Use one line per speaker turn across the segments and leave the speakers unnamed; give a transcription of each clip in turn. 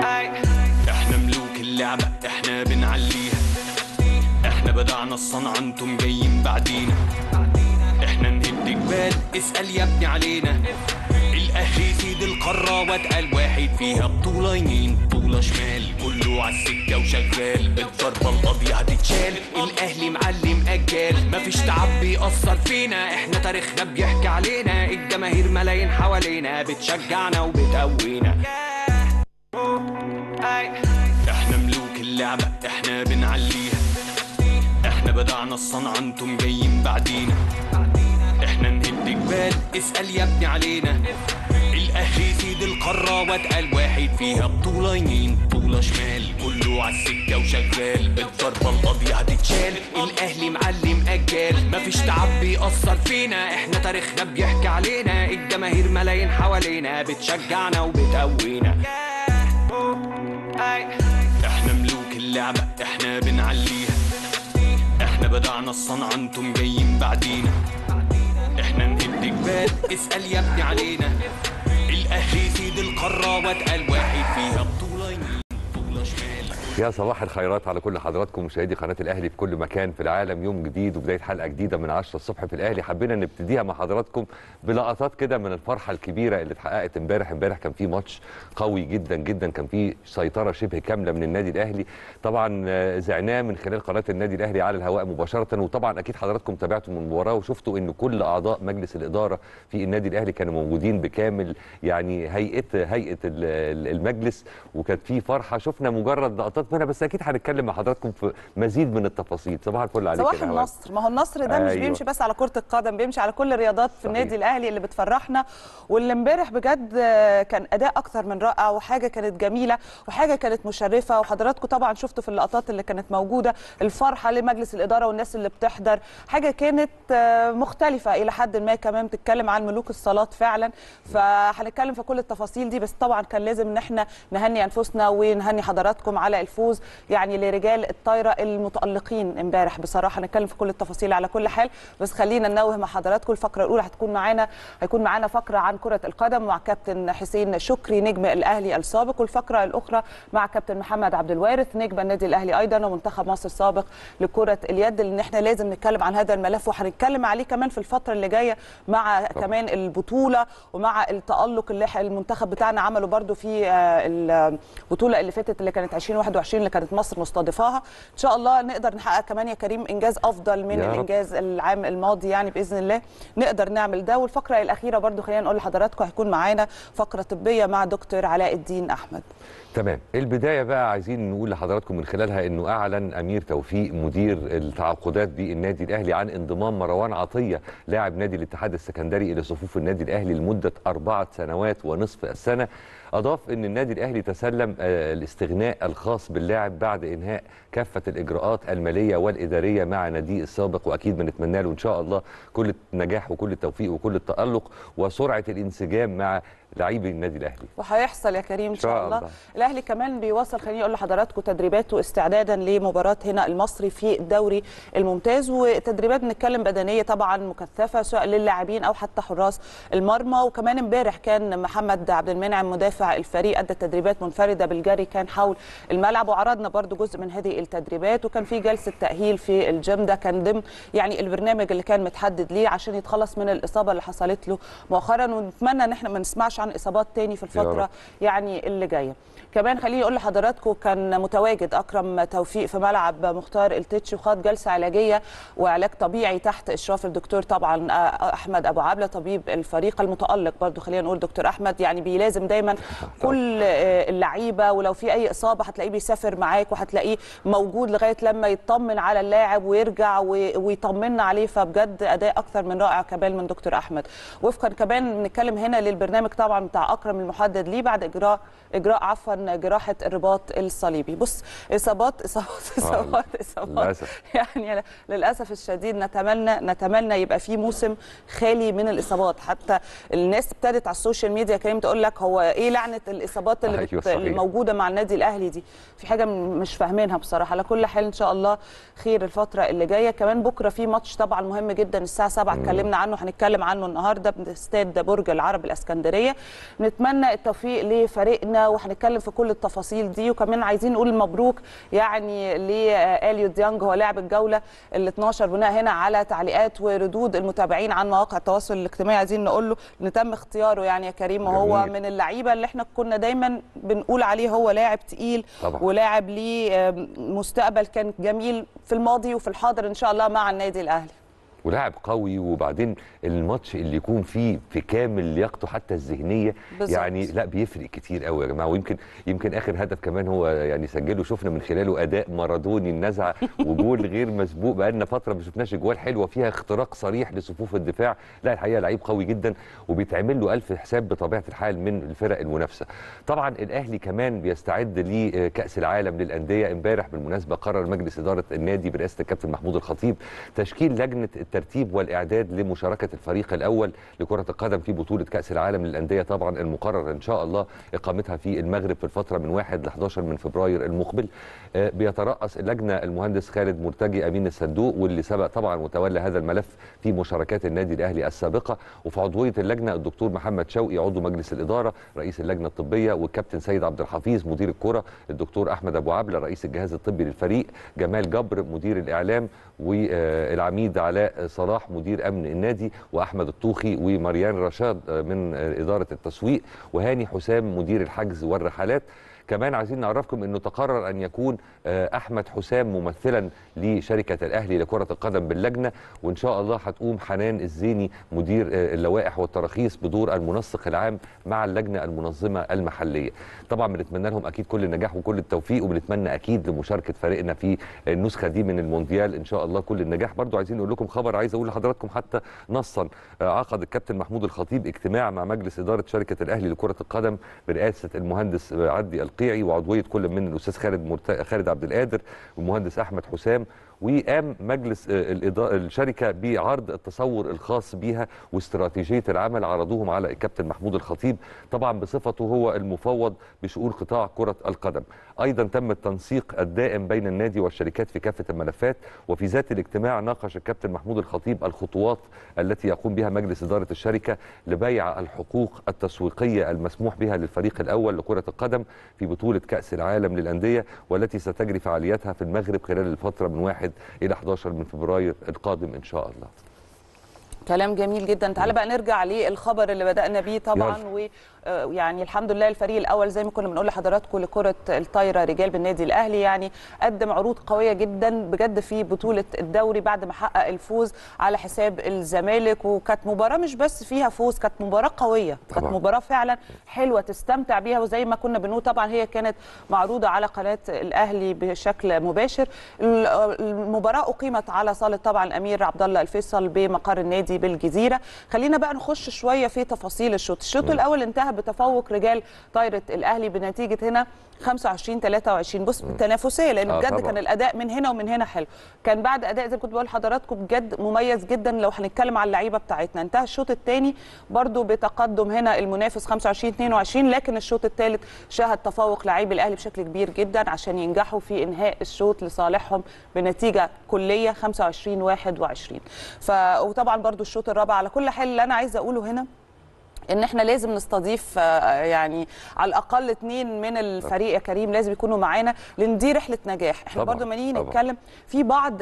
احنا ملوك اللعبة احنا بنعليها احنا بدعنا الصنعة انتم جايين بعدينا احنا نهد جبال اسأل يا ابني علينا الاهلي سيد القارة واتقل واحد فيها بطولة يمين بطولة شمال كله عالسكة وشغال الضربة القاضية هتتشال الاهلي معلم اجال مفيش تعب بيأثر فينا احنا تاريخنا بيحكي علينا الجماهير ملايين حوالينا بتشجعنا وبتقوينا احنا ملوك اللعبة احنا بنعليها احنا بدعنا الصنعة انتم جايين بعدينا احنا نهد جبال اسأل يا ابني علينا الاهلي سيد القارة واتقل واحد فيها بطولة يمين بطولة شمال كله عالسكة وشغال الضربة القاضية هتتشال الاهلي معلم اجال مفيش تعب بيأثر فينا احنا تاريخنا بيحكي علينا الجماهير ملايين حوالينا بتشجعنا وبتقوينا احنا ملوك اللعبة احنا بنعليها احنا بدعنا الصنعة انتم جايين بعدينا احنا نهد جبال اسأل يا ابني علينا الاهلي سيد القارة واتقل واحد فيها بطولة يمين بطولة شمال
يا صباح الخيرات على كل حضراتكم مشاهدي قناه الاهلي في كل مكان في العالم يوم جديد وبدايه حلقه جديده من 10 الصبح في الاهلي حبينا نبتديها مع حضراتكم بلقطات كده من الفرحه الكبيره اللي اتحققت امبارح امبارح كان في ماتش قوي جدا جدا كان في سيطره شبه كامله من النادي الاهلي طبعا آه، زعناه من خلال قناه النادي الاهلي على الهواء مباشره وطبعا اكيد حضراتكم تابعتوا من المباراه وشفتوا ان كل اعضاء مجلس الاداره في النادي الاهلي كانوا موجودين بكامل يعني هيئه هيئه ال- ال- المجلس وكانت في فرحه شفنا مجرد لقطات منها بس اكيد هنتكلم مع حضراتكم في مزيد من التفاصيل صباح الفل عليك
صباح
يا نهاوند.
النصر ما هو النصر ده مش
أيوة.
بيمشي بس على كرة القدم بيمشي على كل الرياضات في
صحيح.
النادي الأهلي اللي بتفرحنا واللي امبارح بجد آه، كان أداء أكثر من رائع وحاجة كانت جميلة وحاجة كانت مشرفة وحضراتكم طبعا شفتوا في اللقطات اللي كانت موجودة الفرحة لمجلس الإدارة والناس اللي بتحضر حاجة كانت آه، مختلفة إلى حد ما كمان بتتكلم عن ملوك الصلاة فعلا فهنتكلم في كل التفاصيل دي بس طبعا كان لازم ان احنا نهني انفسنا ونهني حضراتكم على الفوز يعني لرجال الطايره المتالقين امبارح بصراحه هنتكلم في كل التفاصيل على كل حال بس خلينا ننوه مع حضراتكم الفقره الاولى هتكون معانا هيكون معانا فقره عن كره القدم مع كابتن حسين شكري نجم الاهلي السابق والفقره الاخرى مع كابتن محمد عبد الوارث نجم النادي الاهلي ايضا ومنتخب مصر السابق لكره اليد لان احنا لازم نتكلم عن هذا الملف وهنتكلم عليه كمان في الفتره اللي جايه مع كمان البطوله ومع التالق اللي إح- المنتخب بتاعنا عمله برده في آه، البطوله اللي فاتت اللي كانت 2021 اللي كانت مصر مستضيفاها ان شاء الله نقدر نحقق كمان يا كريم انجاز افضل من
يا رب.
الانجاز العام الماضي يعني باذن الله نقدر نعمل ده والفقره الاخيره برده خلينا نقول لحضراتكم هيكون معانا فقره طبيه مع دكتور علاء الدين احمد
تمام البدايه بقى عايزين نقول لحضراتكم من خلالها انه اعلن امير توفيق مدير التعاقدات بالنادي الاهلي عن انضمام مروان عطيه لاعب نادي الاتحاد السكندري الى صفوف النادي الاهلي لمده اربعه سنوات ونصف السنه اضاف ان النادي الاهلي تسلم آه، الاستغناء الخاص باللاعب بعد انهاء كافه الاجراءات الماليه والاداريه مع ناديه السابق واكيد بنتمنى له ان شاء الله كل النجاح وكل التوفيق وكل التالق وسرعه الانسجام مع لاعبي النادي الاهلي
وهيحصل يا كريم ان شاء
شاء
الله.
الله.
الاهلي كمان بيواصل خليني اقول لحضراتكم تدريباته استعدادا لمباراه هنا المصري في الدوري الممتاز وتدريبات بنتكلم بدنيه طبعا مكثفه سواء للاعبين او حتى حراس المرمى وكمان امبارح كان محمد عبد المنعم مدافع الفريق ادى تدريبات منفرده بالجري كان حول الملعب وعرضنا برضو جزء من هذه التدريبات وكان في جلسه تاهيل في الجيم ده كان ضمن يعني البرنامج اللي كان متحدد ليه عشان يتخلص من الاصابه اللي حصلت له مؤخرا ونتمنى ان احنا ما نسمعش عن اصابات تاني في
يا رب.
الفتره يعني اللي جايه كمان خليني اقول لحضراتكم كان متواجد اكرم توفيق في ملعب مختار التتش وخاض جلسه علاجيه وعلاج طبيعي تحت اشراف الدكتور طبعا آه، احمد ابو عبله طبيب الفريق المتالق برضو خلينا نقول دكتور احمد يعني بيلازم دايما كل آه، اللعيبه ولو في اي اصابه هتلاقيه بيسافر معاك وهتلاقيه موجود لغايه لما يطمن على اللاعب ويرجع و- ويطمنا عليه فبجد اداء اكثر من رائع كمان من دكتور احمد وفقا كمان بنتكلم هنا للبرنامج طبعا بتاع اكرم المحدد ليه بعد اجراء اجراء عفوا جراحه الرباط الصليبي بص اصابات اصابات اصابات اصابات
للأسف.
يعني للاسف الشديد نتمنى نتمنى يبقى في موسم خالي من الاصابات حتى الناس ابتدت على السوشيال ميديا كريم تقول لك هو ايه لعنه الاصابات اللي,
أيوة
بت...
صحيح.
اللي موجوده مع النادي الاهلي دي في حاجه م- مش فاهمينها بصراحه على كل حال ان شاء الله خير الفتره اللي جايه كمان بكره في ماتش طبعا مهم جدا الساعه 7 اتكلمنا عنه هنتكلم عنه النهارده باستاد برج العرب الاسكندريه نتمنى التوفيق لفريقنا وهنتكلم في كل التفاصيل دي وكمان عايزين نقول مبروك يعني لاليو ديانج هو لاعب الجوله ال 12 بناء هنا على تعليقات وردود المتابعين عن مواقع التواصل الاجتماعي عايزين نقول له ان تم اختياره يعني يا كريم وهو
جميل.
من اللعيبه اللي احنا كنا دايما بنقول عليه هو لاعب تقيل
طبعا.
ولاعب ليه آم، مستقبل كان جميل في الماضي وفي الحاضر ان شاء الله مع النادي الاهلي
ولاعب قوي وبعدين الماتش اللي يكون فيه في كامل لياقته حتى الذهنيه
بالظبط.
يعني لا بيفرق كتير قوي يا جماعه ويمكن يمكن اخر هدف كمان هو يعني سجله شفنا من خلاله اداء مارادوني النزعه وجول غير مسبوق بقالنا فتره ما شفناش اجوال حلوه فيها اختراق صريح لصفوف الدفاع لا الحقيقه لعيب قوي جدا وبيتعمل له الف حساب بطبيعه الحال من الفرق المنافسه طبعا الاهلي كمان بيستعد لكاس العالم للانديه امبارح بالمناسبه قرر مجلس اداره النادي برئاسه الكابتن محمود الخطيب تشكيل لجنه الترتيب والاعداد لمشاركه الفريق الاول لكره القدم في بطوله كاس العالم للانديه طبعا المقرر ان شاء الله اقامتها في المغرب في الفتره من 1 ل 11 من فبراير المقبل آه، بيترأس اللجنه المهندس خالد مرتجي امين الصندوق واللي سبق طبعا وتولى هذا الملف في مشاركات النادي الاهلي السابقه وفي عضويه اللجنه الدكتور محمد شوقي عضو مجلس الاداره رئيس اللجنه الطبيه والكابتن سيد عبد الحفيظ مدير الكره الدكتور احمد ابو عبله رئيس الجهاز الطبي للفريق جمال جبر مدير الاعلام والعميد علاء صلاح مدير امن النادي واحمد الطوخي ومريان رشاد آه، من آه، اداره التسويق وهاني حسام مدير الحجز والرحلات كمان عايزين نعرفكم انه تقرر ان يكون آه، احمد حسام ممثلا لشركه الاهلي لكره القدم باللجنه وان شاء الله هتقوم حنان الزيني مدير آه، اللوائح والتراخيص بدور المنسق العام مع اللجنه المنظمه المحليه طبعا بنتمنى لهم اكيد كل النجاح وكل التوفيق وبنتمنى اكيد لمشاركه فريقنا في النسخه دي من المونديال ان شاء الله كل النجاح برضو عايزين نقول لكم خبر عايز اقول لحضراتكم حتى نصا آه، عقد الكابتن محمود الخطيب اجتماع مع مجلس اداره شركه الاهلي لكره القدم برئاسه المهندس آه، عدي القيعي وعضويه كل من الاستاذ خالد مرت... خالد عبد القادر والمهندس احمد حسام وقام مجلس آه، الإدا- الشركه بعرض التصور الخاص بيها واستراتيجيه العمل عرضوهم على الكابتن محمود الخطيب طبعا بصفته هو المفوض بشؤون قطاع كره القدم ايضا تم التنسيق الدائم بين النادي والشركات في كافه الملفات وفي ذات الاجتماع ناقش الكابتن محمود الخطيب الخطوات التي يقوم بها مجلس اداره الشركه لبيع الحقوق التسويقيه المسموح بها للفريق الاول لكره القدم في بطوله كاس العالم للانديه والتي ستجري فعالياتها في المغرب خلال الفتره من 1 الى 11 من فبراير القادم ان شاء الله
كلام جميل جدا تعالى بقى نرجع للخبر اللي بدأنا بيه طبعا ويعني الحمد لله الفريق الأول زي ما كنا بنقول لحضراتكم لكرة الطايرة رجال بالنادي الأهلي يعني قدم عروض قوية جدا بجد في بطولة الدوري بعد ما حقق الفوز على حساب الزمالك وكانت مباراة مش بس فيها فوز كانت مباراة قوية كانت
طبعاً.
مباراة فعلا حلوة تستمتع بيها وزي ما كنا بنقول طبعا هي كانت معروضة على قناة الأهلي بشكل مباشر المباراة أقيمت على صالة طبعا الأمير عبد الله الفيصل بمقر النادي بالجزيرة خلينا بقى نخش شوية في تفاصيل الشوط الشوط الأول انتهى بتفوق رجال طايرة الأهلي بنتيجة هنا 25 23 بص تنافسيه لان
آه
بجد
طبعاً.
كان الاداء من هنا ومن هنا حلو كان بعد اداء زي ما كنت بقول لحضراتكم بجد مميز جدا لو هنتكلم على اللعيبه بتاعتنا انتهى الشوط الثاني برضو بتقدم هنا المنافس 25 22 لكن الشوط الثالث شهد تفوق لاعبي الاهلي بشكل كبير جدا عشان ينجحوا في انهاء الشوط لصالحهم بنتيجه كليه 25 21 ف وطبعا برضو الشوط الرابع على كل حال اللي انا عايزه اقوله هنا ان احنا لازم نستضيف آه، يعني على الاقل اثنين من الفريق يا كريم لازم يكونوا معانا لان دي رحله نجاح احنا
طبعاً،
برضو لما نيجي
طبعاً.
نتكلم في بعض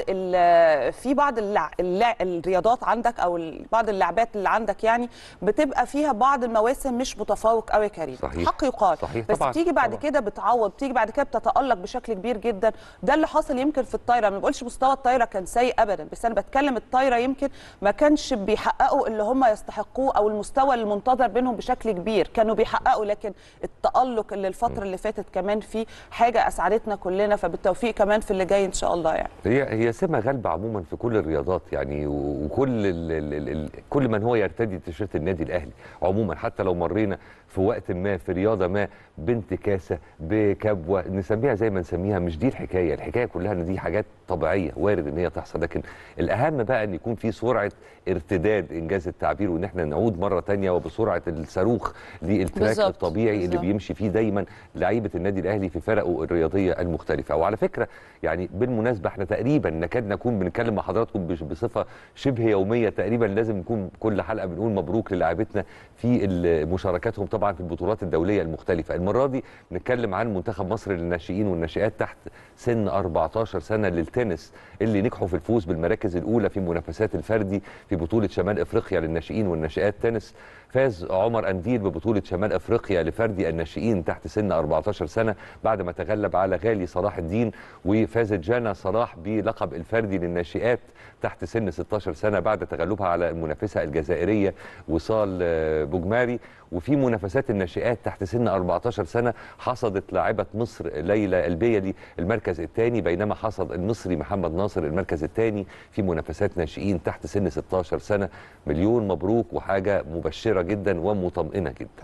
ال في بعض اللع اللع الرياضات عندك او ال- بعض اللعبات اللي عندك يعني بتبقى فيها بعض المواسم مش متفوق قوي يا كريم
صحيح.
حق يقال
صحيح،
بس
طبعاً،
بتيجي بعد
طبعاً.
كده بتعوض بتيجي بعد كده بتتالق بشكل كبير جدا ده اللي حصل يمكن في الطايره ما بقولش مستوى الطايره كان سيء ابدا بس انا بتكلم الطايره يمكن ما كانش بيحققوا اللي هم يستحقوه او المستوى المنتظر بينهم بشكل كبير كانوا بيحققوا لكن التالق اللي الفتره اللي فاتت كمان فيه حاجه اسعدتنا كلنا فبالتوفيق كمان في اللي جاي ان شاء الله يعني
هي هي سمه غالبه عموما في كل الرياضات يعني و- وكل ال ال ال ال كل من هو يرتدي تيشيرت النادي الاهلي عموما حتى لو مرينا في وقت ما في رياضه ما بانتكاسه بكبوه نسميها زي ما نسميها مش دي الحكايه الحكايه كلها ان دي حاجات طبيعيه وارد ان هي تحصل لكن الاهم بقى ان يكون في سرعه ارتداد انجاز التعبير وان احنا نعود مره تانية وبسرعه بسرعه الصاروخ للتراك
بالظبط،
الطبيعي اللي
بالظبط.
بيمشي فيه دايما لعيبه النادي الاهلي في فرقه الرياضيه المختلفه وعلى فكره يعني بالمناسبه احنا تقريبا نكاد نكون بنتكلم مع حضراتكم بش- بصفه شبه يوميه تقريبا لازم نكون كل حلقه بنقول مبروك للاعبتنا في ال- مشاركاتهم طبعا في البطولات الدوليه المختلفه المره دي نتكلم عن منتخب مصر للناشئين والناشئات تحت سن 14 سنه للتنس اللي نجحوا في الفوز بالمراكز الاولى في منافسات الفردي في بطوله شمال افريقيا للناشئين والناشئات تنس فاز عمر انديل ببطوله شمال افريقيا لفردي الناشئين تحت سن 14 سنه بعد ما تغلب على غالي صلاح الدين وفازت جانا صلاح بلقب الفردي للناشئات تحت سن 16 سنه بعد تغلبها على المنافسه الجزائريه وصال آه، بوجماري وفي منافسات الناشئات تحت سن 14 سنه حصدت لاعبه مصر ليلى البيلي المركز الثاني بينما حصد المصري محمد ناصر المركز الثاني في منافسات ناشئين تحت سن 16 سنه مليون مبروك وحاجه مبشره جدا ومطمئنه جدا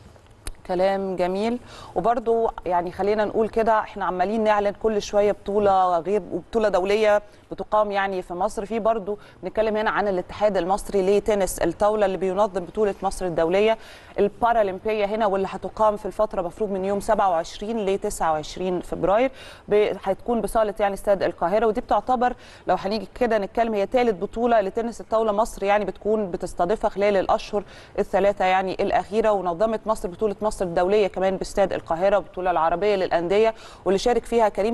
كلام جميل وبرضو يعني خلينا نقول كده احنا عمالين نعلن كل شويه بطوله غير وبطوله دوليه بتقام يعني في مصر في برضو بنتكلم هنا عن الاتحاد المصري لتنس الطاوله اللي بينظم بطوله مصر الدوليه البارالمبيه هنا واللي هتقام في الفتره مفروض من يوم 27 ل 29 فبراير ب- هتكون بصاله يعني استاد القاهره ودي بتعتبر لو هنيجي كده نتكلم هي ثالث بطوله لتنس الطاوله مصر يعني بتكون بتستضيفها خلال الاشهر الثلاثه يعني الاخيره ونظمت مصر بطوله مصر الدوليه كمان باستاد القاهره والبطوله العربيه للانديه واللي شارك فيها كريم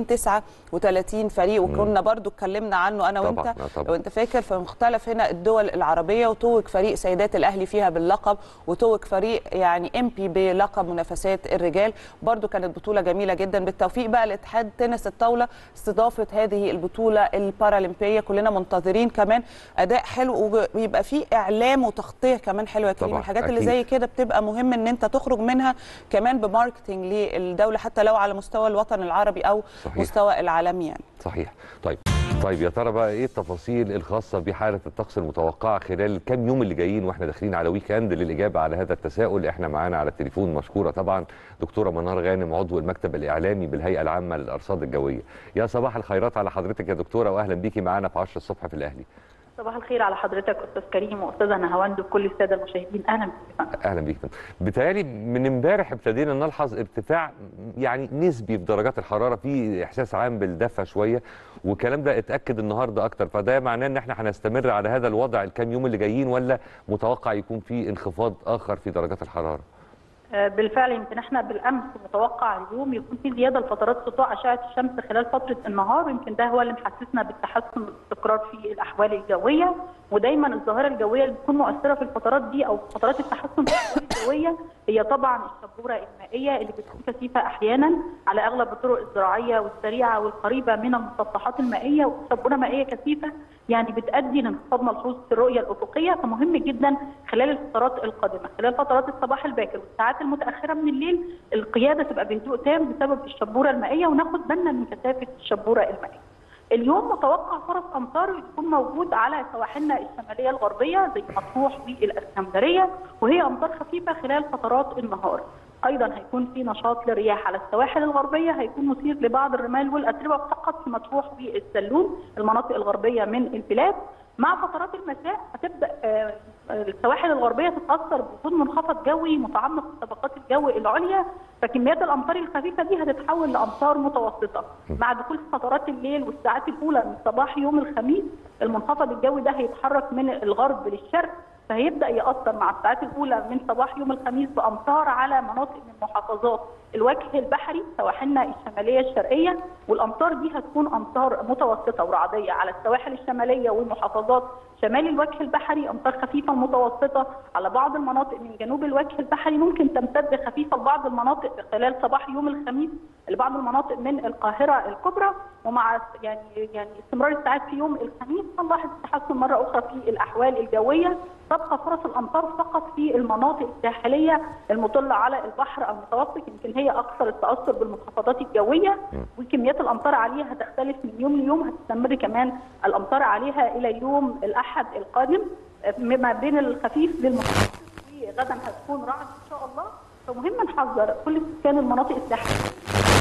39 فريق وكنا برضو اتكلمنا عنه انا
طبعاً،
وانت
آه طبعاً.
لو انت فاكر في مختلف هنا الدول العربيه وتوج فريق سيدات الاهلي فيها باللقب وتوج فريق يعني ام بي بلقب منافسات الرجال برضو كانت بطوله جميله جدا بالتوفيق بقى لاتحاد تنس الطاوله استضافه هذه البطوله البارالمبيه كلنا منتظرين كمان اداء حلو ويبقى فيه اعلام وتغطيه كمان حلوه يا كريم
طبعاً،
الحاجات اللي
أكيد.
زي كده بتبقى مهم ان انت تخرج منها كمان بماركتنج للدوله حتى لو على مستوى الوطن العربي او
صحيح.
مستوى العالمي يعني
صحيح طيب طيب يا ترى بقى ايه التفاصيل الخاصه بحاله الطقس المتوقعه خلال الكام يوم اللي جايين واحنا داخلين على ويك اند للاجابه على هذا التساؤل احنا معانا على التليفون مشكوره طبعا دكتوره منار غانم عضو المكتب الاعلامي بالهيئه العامه للارصاد الجويه يا صباح الخيرات على حضرتك يا دكتوره واهلا بيكي معانا في 10 الصبح في الاهلي
صباح الخير على حضرتك استاذ كريم واستاذه نهاوند وكل الساده المشاهدين اهلا بكم
اهلا بيك فندم. بيتهيألي من امبارح ابتدينا نلحظ ارتفاع يعني نسبي في درجات الحراره في احساس عام بالدفى شويه والكلام ده اتاكد النهارده اكتر فده معناه ان احنا هنستمر على هذا الوضع الكام يوم اللي جايين ولا متوقع يكون في انخفاض اخر في درجات الحراره
آه، بالفعل يمكن احنا بالامس متوقع اليوم يكون في زياده لفترات سطوع اشعه الشمس خلال فتره النهار ويمكن ده هو اللي محسسنا بالتحسن والاستقرار في الاحوال الجويه ودايما الظاهره الجويه اللي بتكون مؤثره في الفترات دي او فترات التحسن في الاحوال الجويه هي طبعا الشبوره المائيه اللي بتكون كثيفه احيانا على اغلب الطرق الزراعيه والسريعه والقريبه من المسطحات المائيه وشبوره مائيه كثيفه يعني بتؤدي لانخفاض ملحوظ في الرؤيه الافقيه فمهم جدا خلال الفترات القادمه خلال فترات الصباح الباكر والساعات المتاخره من الليل القياده تبقى بهدوء تام بسبب الشبوره المائيه وناخد بالنا من كثافه الشبوره المائيه اليوم متوقع فرص امطار تكون موجود على سواحلنا الشماليه الغربيه زي مطروح والاسكندريه وهي امطار خفيفه خلال فترات النهار ايضا هيكون في نشاط للرياح على السواحل الغربيه هيكون مثير لبعض الرمال والاتربه فقط في مطروح والسلوم المناطق الغربيه من البلاد مع فترات المساء هتبدا آه، السواحل الغربيه تتاثر بوجود منخفض جوي متعمق في طبقات الجو العليا فكميات الامطار الخفيفه دي هتتحول لامطار متوسطه مع دخول فترات الليل والساعات الاولى من صباح يوم الخميس المنخفض الجوي ده هيتحرك من الغرب للشرق فهيبدا ياثر مع الساعات الاولى من صباح يوم الخميس بامطار على مناطق من محافظات الوجه البحري سواحلنا الشماليه الشرقيه والامطار دي هتكون امطار متوسطه ورعديه على السواحل الشماليه ومحافظات شمال الوجه البحري امطار خفيفه متوسطه على بعض المناطق من جنوب الوجه البحري ممكن تمتد خفيفه لبعض المناطق خلال صباح يوم الخميس لبعض المناطق من القاهره الكبرى ومع يعني يعني استمرار الساعات في يوم الخميس هنلاحظ تحسن مره اخرى في الاحوال الجويه تبقى فرص الامطار فقط في المناطق الساحليه المطله على البحر المتوسط يمكن هي اكثر التاثر بالمنخفضات الجويه وكميات الامطار عليها هتختلف من يوم ليوم هتستمر كمان الامطار عليها الى يوم الاحد القادم ما بين الخفيف للمتوسط وغدا هتكون رعد ان شاء الله فمهم نحذر كل سكان المناطق الساحليه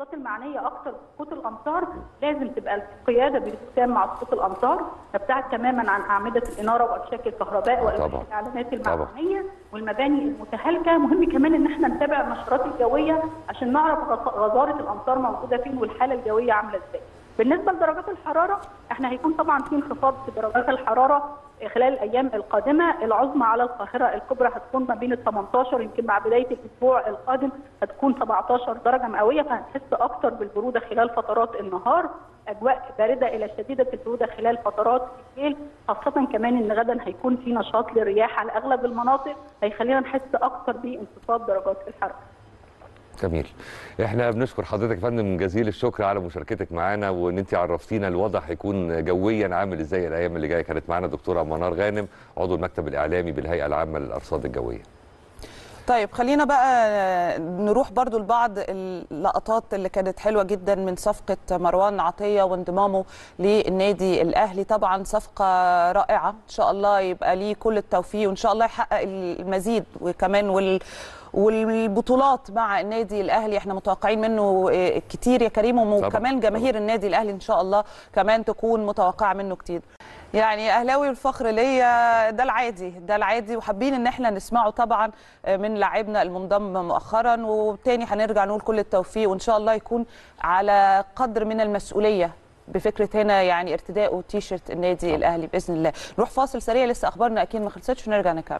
المحافظات المعنيه اكثر بسقوط الامطار لازم تبقى القياده بهدوء مع سقوط الامطار نبتعد تماما عن اعمده الاناره وابشاك الكهرباء
طبعاً.
والاعلانات
طبعاً.
المعنيه والمباني المتهالكه مهم كمان ان احنا نتابع النشرات الجويه عشان نعرف غز- غزاره الامطار موجوده فين والحاله الجويه عامله ازاي بالنسبه لدرجات الحراره احنا هيكون طبعا في انخفاض في درجات الحراره خلال الايام القادمه العظمى على القاهره الكبرى هتكون ما بين ال 18 يمكن مع بدايه الاسبوع القادم هتكون 17 درجه مئويه فهنحس اكتر بالبروده خلال فترات النهار اجواء بارده الى شديده البروده خلال فترات الليل خاصه كمان ان غدا هيكون في نشاط للرياح على اغلب المناطق هيخلينا نحس اكتر بانخفاض درجات الحراره
جميل احنا بنشكر حضرتك يا فندم جزيل الشكر على مشاركتك معانا وان انت عرفتينا الوضع هيكون جويا عامل ازاي الايام اللي جايه كانت معانا دكتوره منار غانم عضو المكتب الاعلامي بالهيئه العامه للارصاد الجويه
طيب خلينا بقى نروح برضو لبعض اللقطات اللي كانت حلوة جدا من صفقة مروان عطية وانضمامه للنادي الأهلي طبعا صفقة رائعة إن شاء الله يبقى ليه كل التوفيق وإن شاء الله يحقق المزيد وكمان وال والبطولات مع النادي الاهلي احنا متوقعين منه آه، كتير يا كريم وكمان جماهير النادي الاهلي ان شاء الله كمان تكون متوقعه منه كتير يعني اهلاوي الفخر ليا ده العادي ده العادي وحابين ان احنا نسمعه طبعا من لاعبنا المنضم مؤخرا وتاني هنرجع نقول كل التوفيق وان شاء الله يكون على قدر من المسؤوليه بفكره هنا يعني ارتداء تيشرت النادي الاهلي باذن الله نروح فاصل سريع لسه اخبارنا اكيد ما خلصتش ونرجع نكمل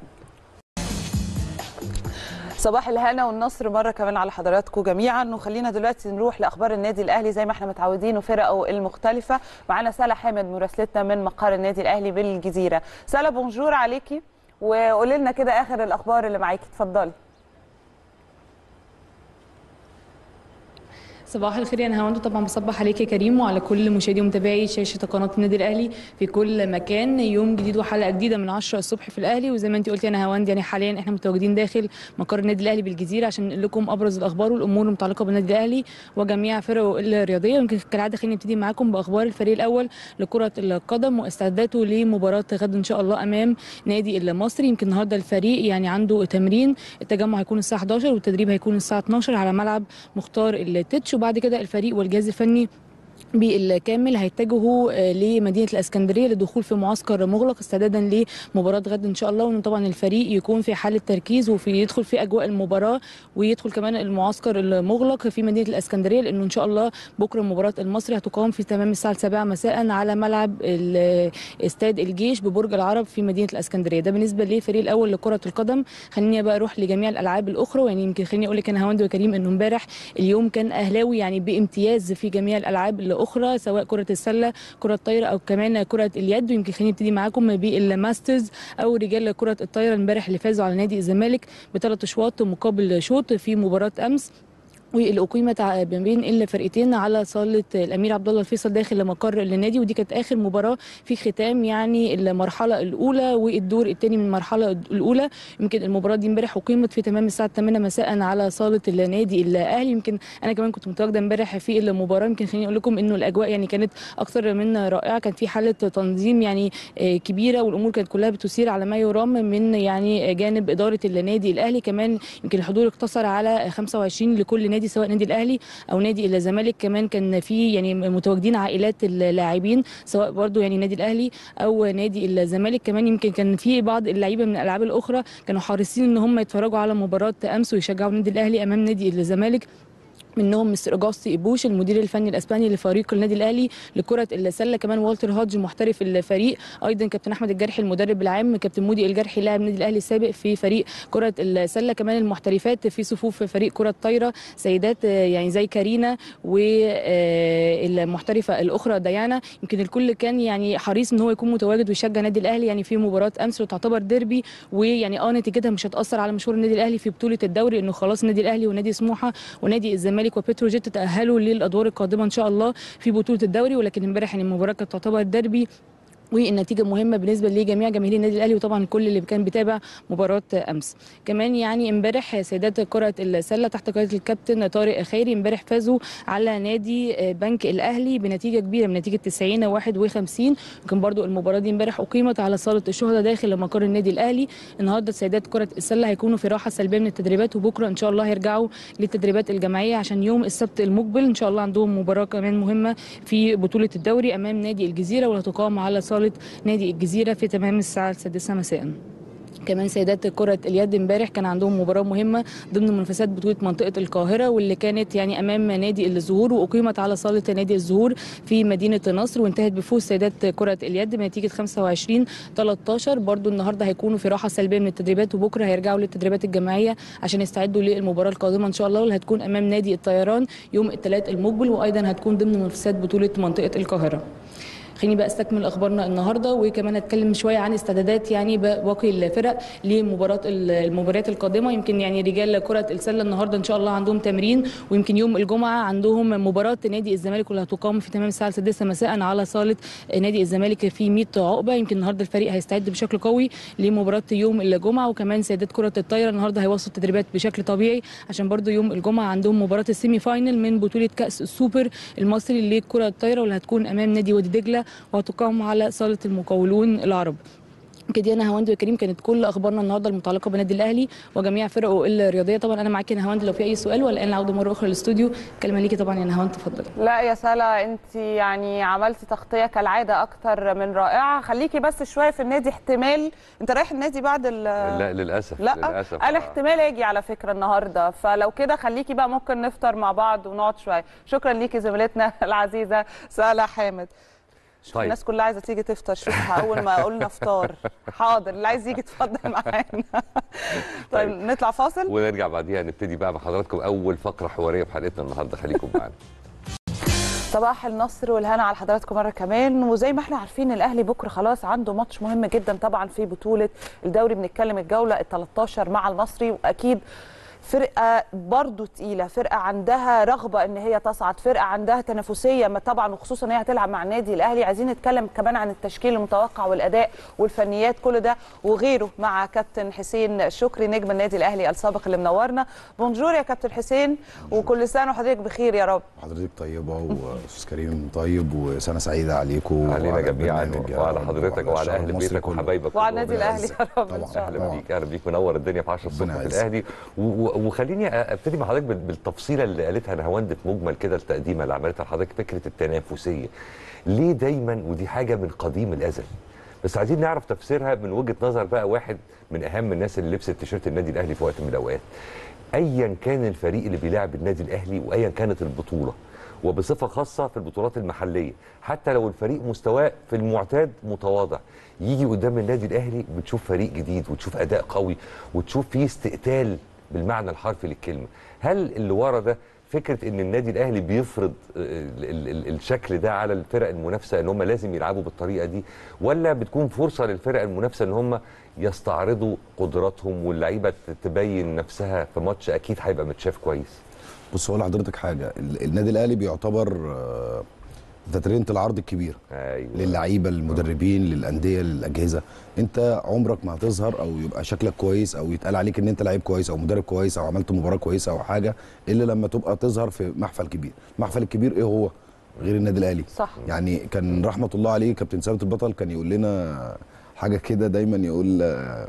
صباح الهنا والنصر مره كمان على حضراتكم جميعا وخلينا دلوقتي نروح لاخبار النادي الاهلي زي ما احنا متعودين وفرقه المختلفه معانا سلا حامد مراسلتنا من مقر النادي الاهلي بالجزيره سلا بونجور عليكي وقولي لنا كده اخر الاخبار اللي معاكي اتفضلي
صباح الخير يا نهاوند طبعا بصبح عليك يا كريم وعلى كل مشاهدي ومتابعي شاشه قناه النادي الاهلي في كل مكان يوم جديد وحلقه جديده من 10 الصبح في الاهلي وزي ما انت قلتي يا نهاوند يعني حاليا احنا متواجدين داخل مقر النادي الاهلي بالجزيره عشان نقول لكم ابرز الاخبار والامور المتعلقه بالنادي الاهلي وجميع فرقه الرياضيه يمكن كالعاده خلينا نبتدي معاكم باخبار الفريق الاول لكره القدم واستعداده لمباراه غد ان شاء الله امام نادي المصري يمكن النهارده الفريق يعني عنده تمرين التجمع هيكون الساعه 11 والتدريب هيكون الساعه 12 على ملعب مختار التتش وبعد كده الفريق والجهاز الفني بالكامل هيتجهوا آه، لمدينه الاسكندريه للدخول في معسكر مغلق استعدادا لمباراه غد ان شاء الله وان طبعا الفريق يكون في حاله تركيز وفي يدخل في اجواء المباراه ويدخل كمان المعسكر المغلق في مدينه الاسكندريه لانه ان شاء الله بكره مباراه المصري هتقام في تمام الساعه 7 مساء على ملعب ال- استاد الجيش ببرج العرب في مدينه الاسكندريه ده بالنسبه للفريق الاول لكره القدم خليني بقى اروح لجميع الالعاب الاخرى يعني يمكن خليني اقول لك انا هوند وكريم انه امبارح اليوم كان اهلاوي يعني بامتياز في جميع الالعاب الاخرى سواء كره السله كره الطايره او كمان كره اليد ويمكن خليني ابتدي معاكم بالماسترز او رجال كره الطايره امبارح اللي فازوا على نادي الزمالك بثلاث اشواط مقابل شوط في مباراه امس واللي اقيمت ع- ما بين الفرقتين على صاله الامير عبد الله الفيصل داخل مقر النادي ودي كانت اخر مباراه في ختام يعني المرحله الاولى والدور الثاني من المرحله الاولى يمكن المباراه دي امبارح اقيمت في تمام الساعه 8 مساء على صاله النادي الاهلي يمكن انا كمان كنت متواجده امبارح في المباراه يمكن خليني اقول لكم انه الاجواء يعني كانت اكثر من رائعه كان في حاله تنظيم يعني آه، كبيره والامور كانت كلها بتسير على ما يرام من يعني جانب اداره النادي الاهلي كمان يمكن الحضور اقتصر على 25 لكل نادي سواء نادي الاهلي او نادي الزمالك كمان كان في يعني متواجدين عائلات اللاعبين سواء برضو يعني نادي الاهلي او نادي الزمالك كمان يمكن كان في بعض اللعيبه من الالعاب الاخرى كانوا حريصين ان هم يتفرجوا على مباراه امس ويشجعوا النادي الاهلي امام نادي الزمالك منهم مستر اجاستي ايبوش المدير الفني الاسباني لفريق النادي الاهلي لكره السله كمان والتر هادج محترف الفريق ايضا كابتن احمد الجرحي المدرب العام كابتن مودي الجرحي لاعب النادي الاهلي السابق في فريق كره السله كمان المحترفات في صفوف فريق كره الطايره سيدات آه، يعني زي كارينا والمحترفه الاخرى ديانا يمكن الكل كان يعني حريص ان هو يكون متواجد ويشجع النادي الاهلي يعني في مباراه امس وتعتبر ديربي ويعني اه نتيجتها مش هتاثر على مشوار النادي الاهلي في بطوله الدوري انه خلاص النادي الاهلي ونادي سموحه ونادي الزمالك وبتروجيت تاهلوا للادوار القادمه ان شاء الله في بطوله الدوري ولكن امبارح يعني المباراه كانت تعتبر ديربي والنتيجه مهمه بالنسبه لجميع جماهير النادي الاهلي وطبعا كل اللي كان بيتابع مباراه امس كمان يعني امبارح سيدات كره السله تحت قياده الكابتن طارق خيري امبارح فازوا على نادي بنك الاهلي بنتيجه كبيره بنتيجه 90 51 يمكن برضو المباراه دي امبارح اقيمت على صاله الشهداء داخل مقر النادي الاهلي النهارده سيدات كره السله هيكونوا في راحه سلبيه من التدريبات وبكره ان شاء الله هيرجعوا للتدريبات الجماعيه عشان يوم السبت المقبل ان شاء الله عندهم مباراه كمان مهمه في بطوله الدوري امام نادي الجزيره وهتقام على صاله نادي الجزيره في تمام الساعه السادسه مساء كمان سيدات كرة اليد امبارح كان عندهم مباراة مهمة ضمن منافسات بطولة منطقة القاهرة واللي كانت يعني أمام نادي الزهور وأقيمت على صالة نادي الزهور في مدينة نصر وانتهت بفوز سيدات كرة اليد بنتيجة 25 13 برضو النهاردة هيكونوا في راحة سلبية من التدريبات وبكرة هيرجعوا للتدريبات الجماعية عشان يستعدوا للمباراة القادمة إن شاء الله واللي هتكون أمام نادي الطيران يوم الثلاث المقبل وأيضا هتكون ضمن منافسات بطولة منطقة القاهرة خليني بقى استكمل اخبارنا النهارده وكمان اتكلم شويه عن استعدادات يعني باقي الفرق لمباراه المباريات القادمه يمكن يعني رجال كره السله النهارده ان شاء الله عندهم تمرين ويمكن يوم الجمعه عندهم مباراه نادي الزمالك واللي هتقام في تمام الساعه 6 مساء على صاله نادي الزمالك في 100 عقبه يمكن النهارده الفريق هيستعد بشكل قوي لمباراه يوم الجمعه وكمان سيدات كره الطايره النهارده هيواصلوا التدريبات بشكل طبيعي عشان برضو يوم الجمعه عندهم مباراه السيمي فاينل من بطوله كاس السوبر المصري لكره الطايره واللي هتكون امام نادي وادي دجله وهتقام على صاله المقاولون العرب كده انا هواند وكريم كانت كل اخبارنا النهارده المتعلقه بالنادي الاهلي وجميع فرقه الرياضيه طبعا انا معاكي يا هواند لو في اي سؤال ولا انا عوده مره اخرى للاستوديو كلمه ليكي طبعا يا هواند تفضلي
لا يا سلا انت يعني عملتي تغطيه كالعاده اكتر من رائعه خليكي بس شويه في النادي احتمال انت رايح النادي بعد ال
لا للاسف
لا
للاسف
انا
آه.
احتمال اجي على فكره النهارده فلو كده خليكي بقى ممكن نفطر مع بعض ونقعد شويه شكرا ليكي زميلتنا العزيزه سلا حامد شوف
طيب.
الناس كلها عايزه تيجي تفطر شوف اول ما قلنا فطار حاضر اللي عايز يجي يتفضل معانا طيب نطلع فاصل
ونرجع بعديها نبتدي بقى مع حضراتكم اول فقره حواريه في حلقتنا النهارده خليكم معانا
صباح النصر والهنا على حضراتكم مره كمان وزي ما احنا عارفين الاهلي بكره خلاص عنده ماتش مهم جدا طبعا في بطوله الدوري بنتكلم الجوله ال 13 مع المصري واكيد فرقه برضو تقيله فرقه عندها رغبه ان هي تصعد فرقه عندها تنافسيه ما طبعا وخصوصا ان هي هتلعب مع النادي الاهلي عايزين نتكلم كمان عن التشكيل المتوقع والاداء والفنيات كل ده وغيره مع كابتن حسين شكري نجم النادي الاهلي السابق اللي منورنا بونجور يا كابتن حسين وكل سنه وحضرتك بخير يا رب
حضرتك طيبه واستاذ كريم طيب وسنه سعيده عليكم
علينا
وعلى
جميعا
البرنامج يا
وعلى
رب
حضرتك
وعلى
وعلى
الشعب
اهل
المصري
بيتك
كله.
وحبايبك
وعلى
كلهم.
النادي الاهلي يا رب ان
طبعاً.
شاء الله
اهلا بيك اهلا بيك منور الدنيا في 10 الصبح
ربنا
في
يعزك.
الاهلي و- و- وخليني ابتدي مع حضرتك بال- بالتفصيله اللي قالتها نهاوند في مجمل كده التقديمه اللي عملتها لحضرتك فكره التنافسيه ليه دايما ودي حاجه من قديم الازل بس عايزين نعرف تفسيرها من وجهه نظر بقى واحد من اهم الناس اللي لبست تيشيرت النادي الاهلي في وقت من الاوقات ايا كان الفريق اللي بيلاعب النادي الاهلي وايا كانت البطوله وبصفه خاصه في البطولات المحليه حتى لو الفريق مستواه في المعتاد متواضع يجي قدام النادي الاهلي بتشوف فريق جديد وتشوف اداء قوي وتشوف فيه استقتال بالمعنى الحرفي للكلمه هل اللي ورا ده فكره ان النادي الاهلي بيفرض ال- ال- ال- الشكل ده على الفرق المنافسه ان هم لازم يلعبوا بالطريقه دي ولا بتكون فرصه للفرق المنافسه ان هم يستعرضوا قدراتهم واللعيبه تبين نفسها في ماتش اكيد هيبقى متشاف كويس
بص اقول لحضرتك حاجه ال- النادي الاهلي بيعتبر آه، فاترينه العرض الكبير
ايوه
للعيبه للمدربين للانديه للاجهزه انت عمرك ما هتظهر او يبقى شكلك كويس او يتقال عليك ان انت لعيب كويس او مدرب كويس او عملت مباراه كويسه او حاجه الا لما تبقى تظهر في محفل كبير المحفل الكبير ايه هو غير النادي الاهلي
صح
يعني كان رحمه الله عليه كابتن ثابت البطل كان يقول لنا حاجه كده دايما يقول آه،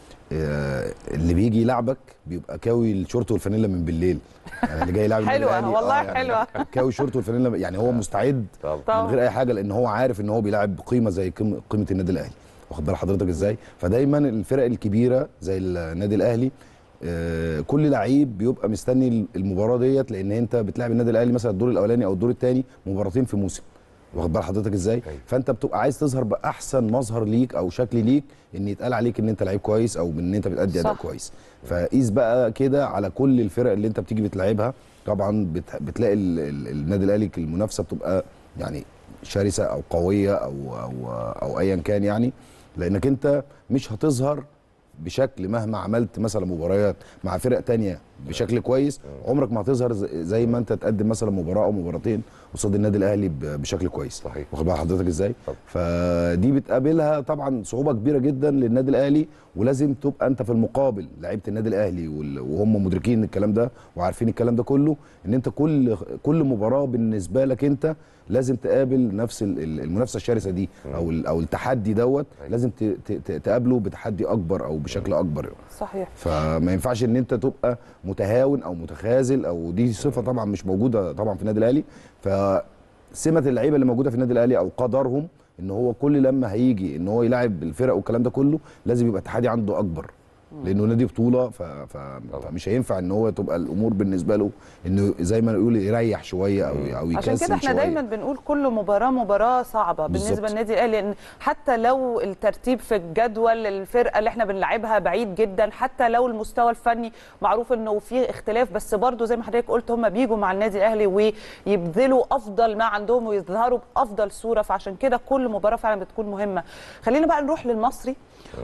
آه، اللي بيجي يلعبك بيبقى كاوي الشورت والفانيلا من بالليل يعني اللي جاي يلعب النادي
حلوة،
الأهلي،
والله
يعني
حلوة.
كاوي الشورت والفانيلا يعني هو مستعد
طب
طبعاً.
من غير اي حاجه لان هو عارف ان هو بيلعب بقيمه زي قيم- قيمه النادي الاهلي واخد بال حضرتك ازاي فدايما الفرق الكبيره زي النادي الاهلي آه، كل لعيب بيبقى مستني المباراه ديت لان انت بتلعب النادي الاهلي مثلا الدور الاولاني او الدور الثاني مباراتين في موسم واخد بال حضرتك ازاي
أيوة.
فانت بتبقى عايز تظهر باحسن مظهر ليك او شكل ليك ان يتقال عليك ان انت لعيب كويس او ان انت بتأدي اداء
صح.
كويس فقيس بقى كده على كل الفرق اللي انت بتيجي بتلعبها طبعا بت- بتلاقي ال- ال- النادي الاهلي المنافسه بتبقى يعني شرسه او قويه او او او ايا كان يعني لانك انت مش هتظهر بشكل مهما عملت مثلا مباريات مع فرق تانية بشكل كويس عمرك ما هتظهر ز- زي ما انت تقدم مثلا مباراه او مباراتين قصاد النادي الاهلي ب- بشكل كويس
صحيح.
واخد بال حضرتك ازاي
طبعا.
فدي بتقابلها طبعا صعوبه كبيره جدا للنادي الاهلي ولازم تبقى انت في المقابل لعيبه النادي الاهلي وال- وهم مدركين الكلام ده وعارفين الكلام ده كله ان انت كل كل مباراه بالنسبه لك انت لازم تقابل نفس ال- ال- المنافسه الشرسه دي او ال- او التحدي دوت لازم ت- ت- ت- تقابله بتحدي اكبر او بشكل اكبر
صحيح
فما ينفعش ان انت تبقى متهاون او متخاذل او دي صفه طبعا مش موجوده طبعا في النادي الاهلي فسمه اللعيبه اللي موجوده في النادي الاهلي او قدرهم ان هو كل لما هيجي ان هو يلاعب الفرق والكلام ده كله لازم يبقى التحدي عنده اكبر لانه نادي بطوله ف... ف... فمش هينفع ان هو تبقى الامور بالنسبه له انه زي ما نقول يريح شويه او او يكسل
عشان كده احنا
شوية.
دايما بنقول كل مباراه مباراه صعبه بالنسبه
بالظبط.
للنادي الاهلي لان حتى لو الترتيب في الجدول الفرقه اللي احنا بنلعبها بعيد جدا حتى لو المستوى الفني معروف انه في اختلاف بس برضو زي ما حضرتك قلت هم بيجوا مع النادي الاهلي ويبذلوا افضل ما عندهم ويظهروا بافضل صوره فعشان كده كل مباراه فعلا بتكون مهمه خلينا بقى نروح للمصري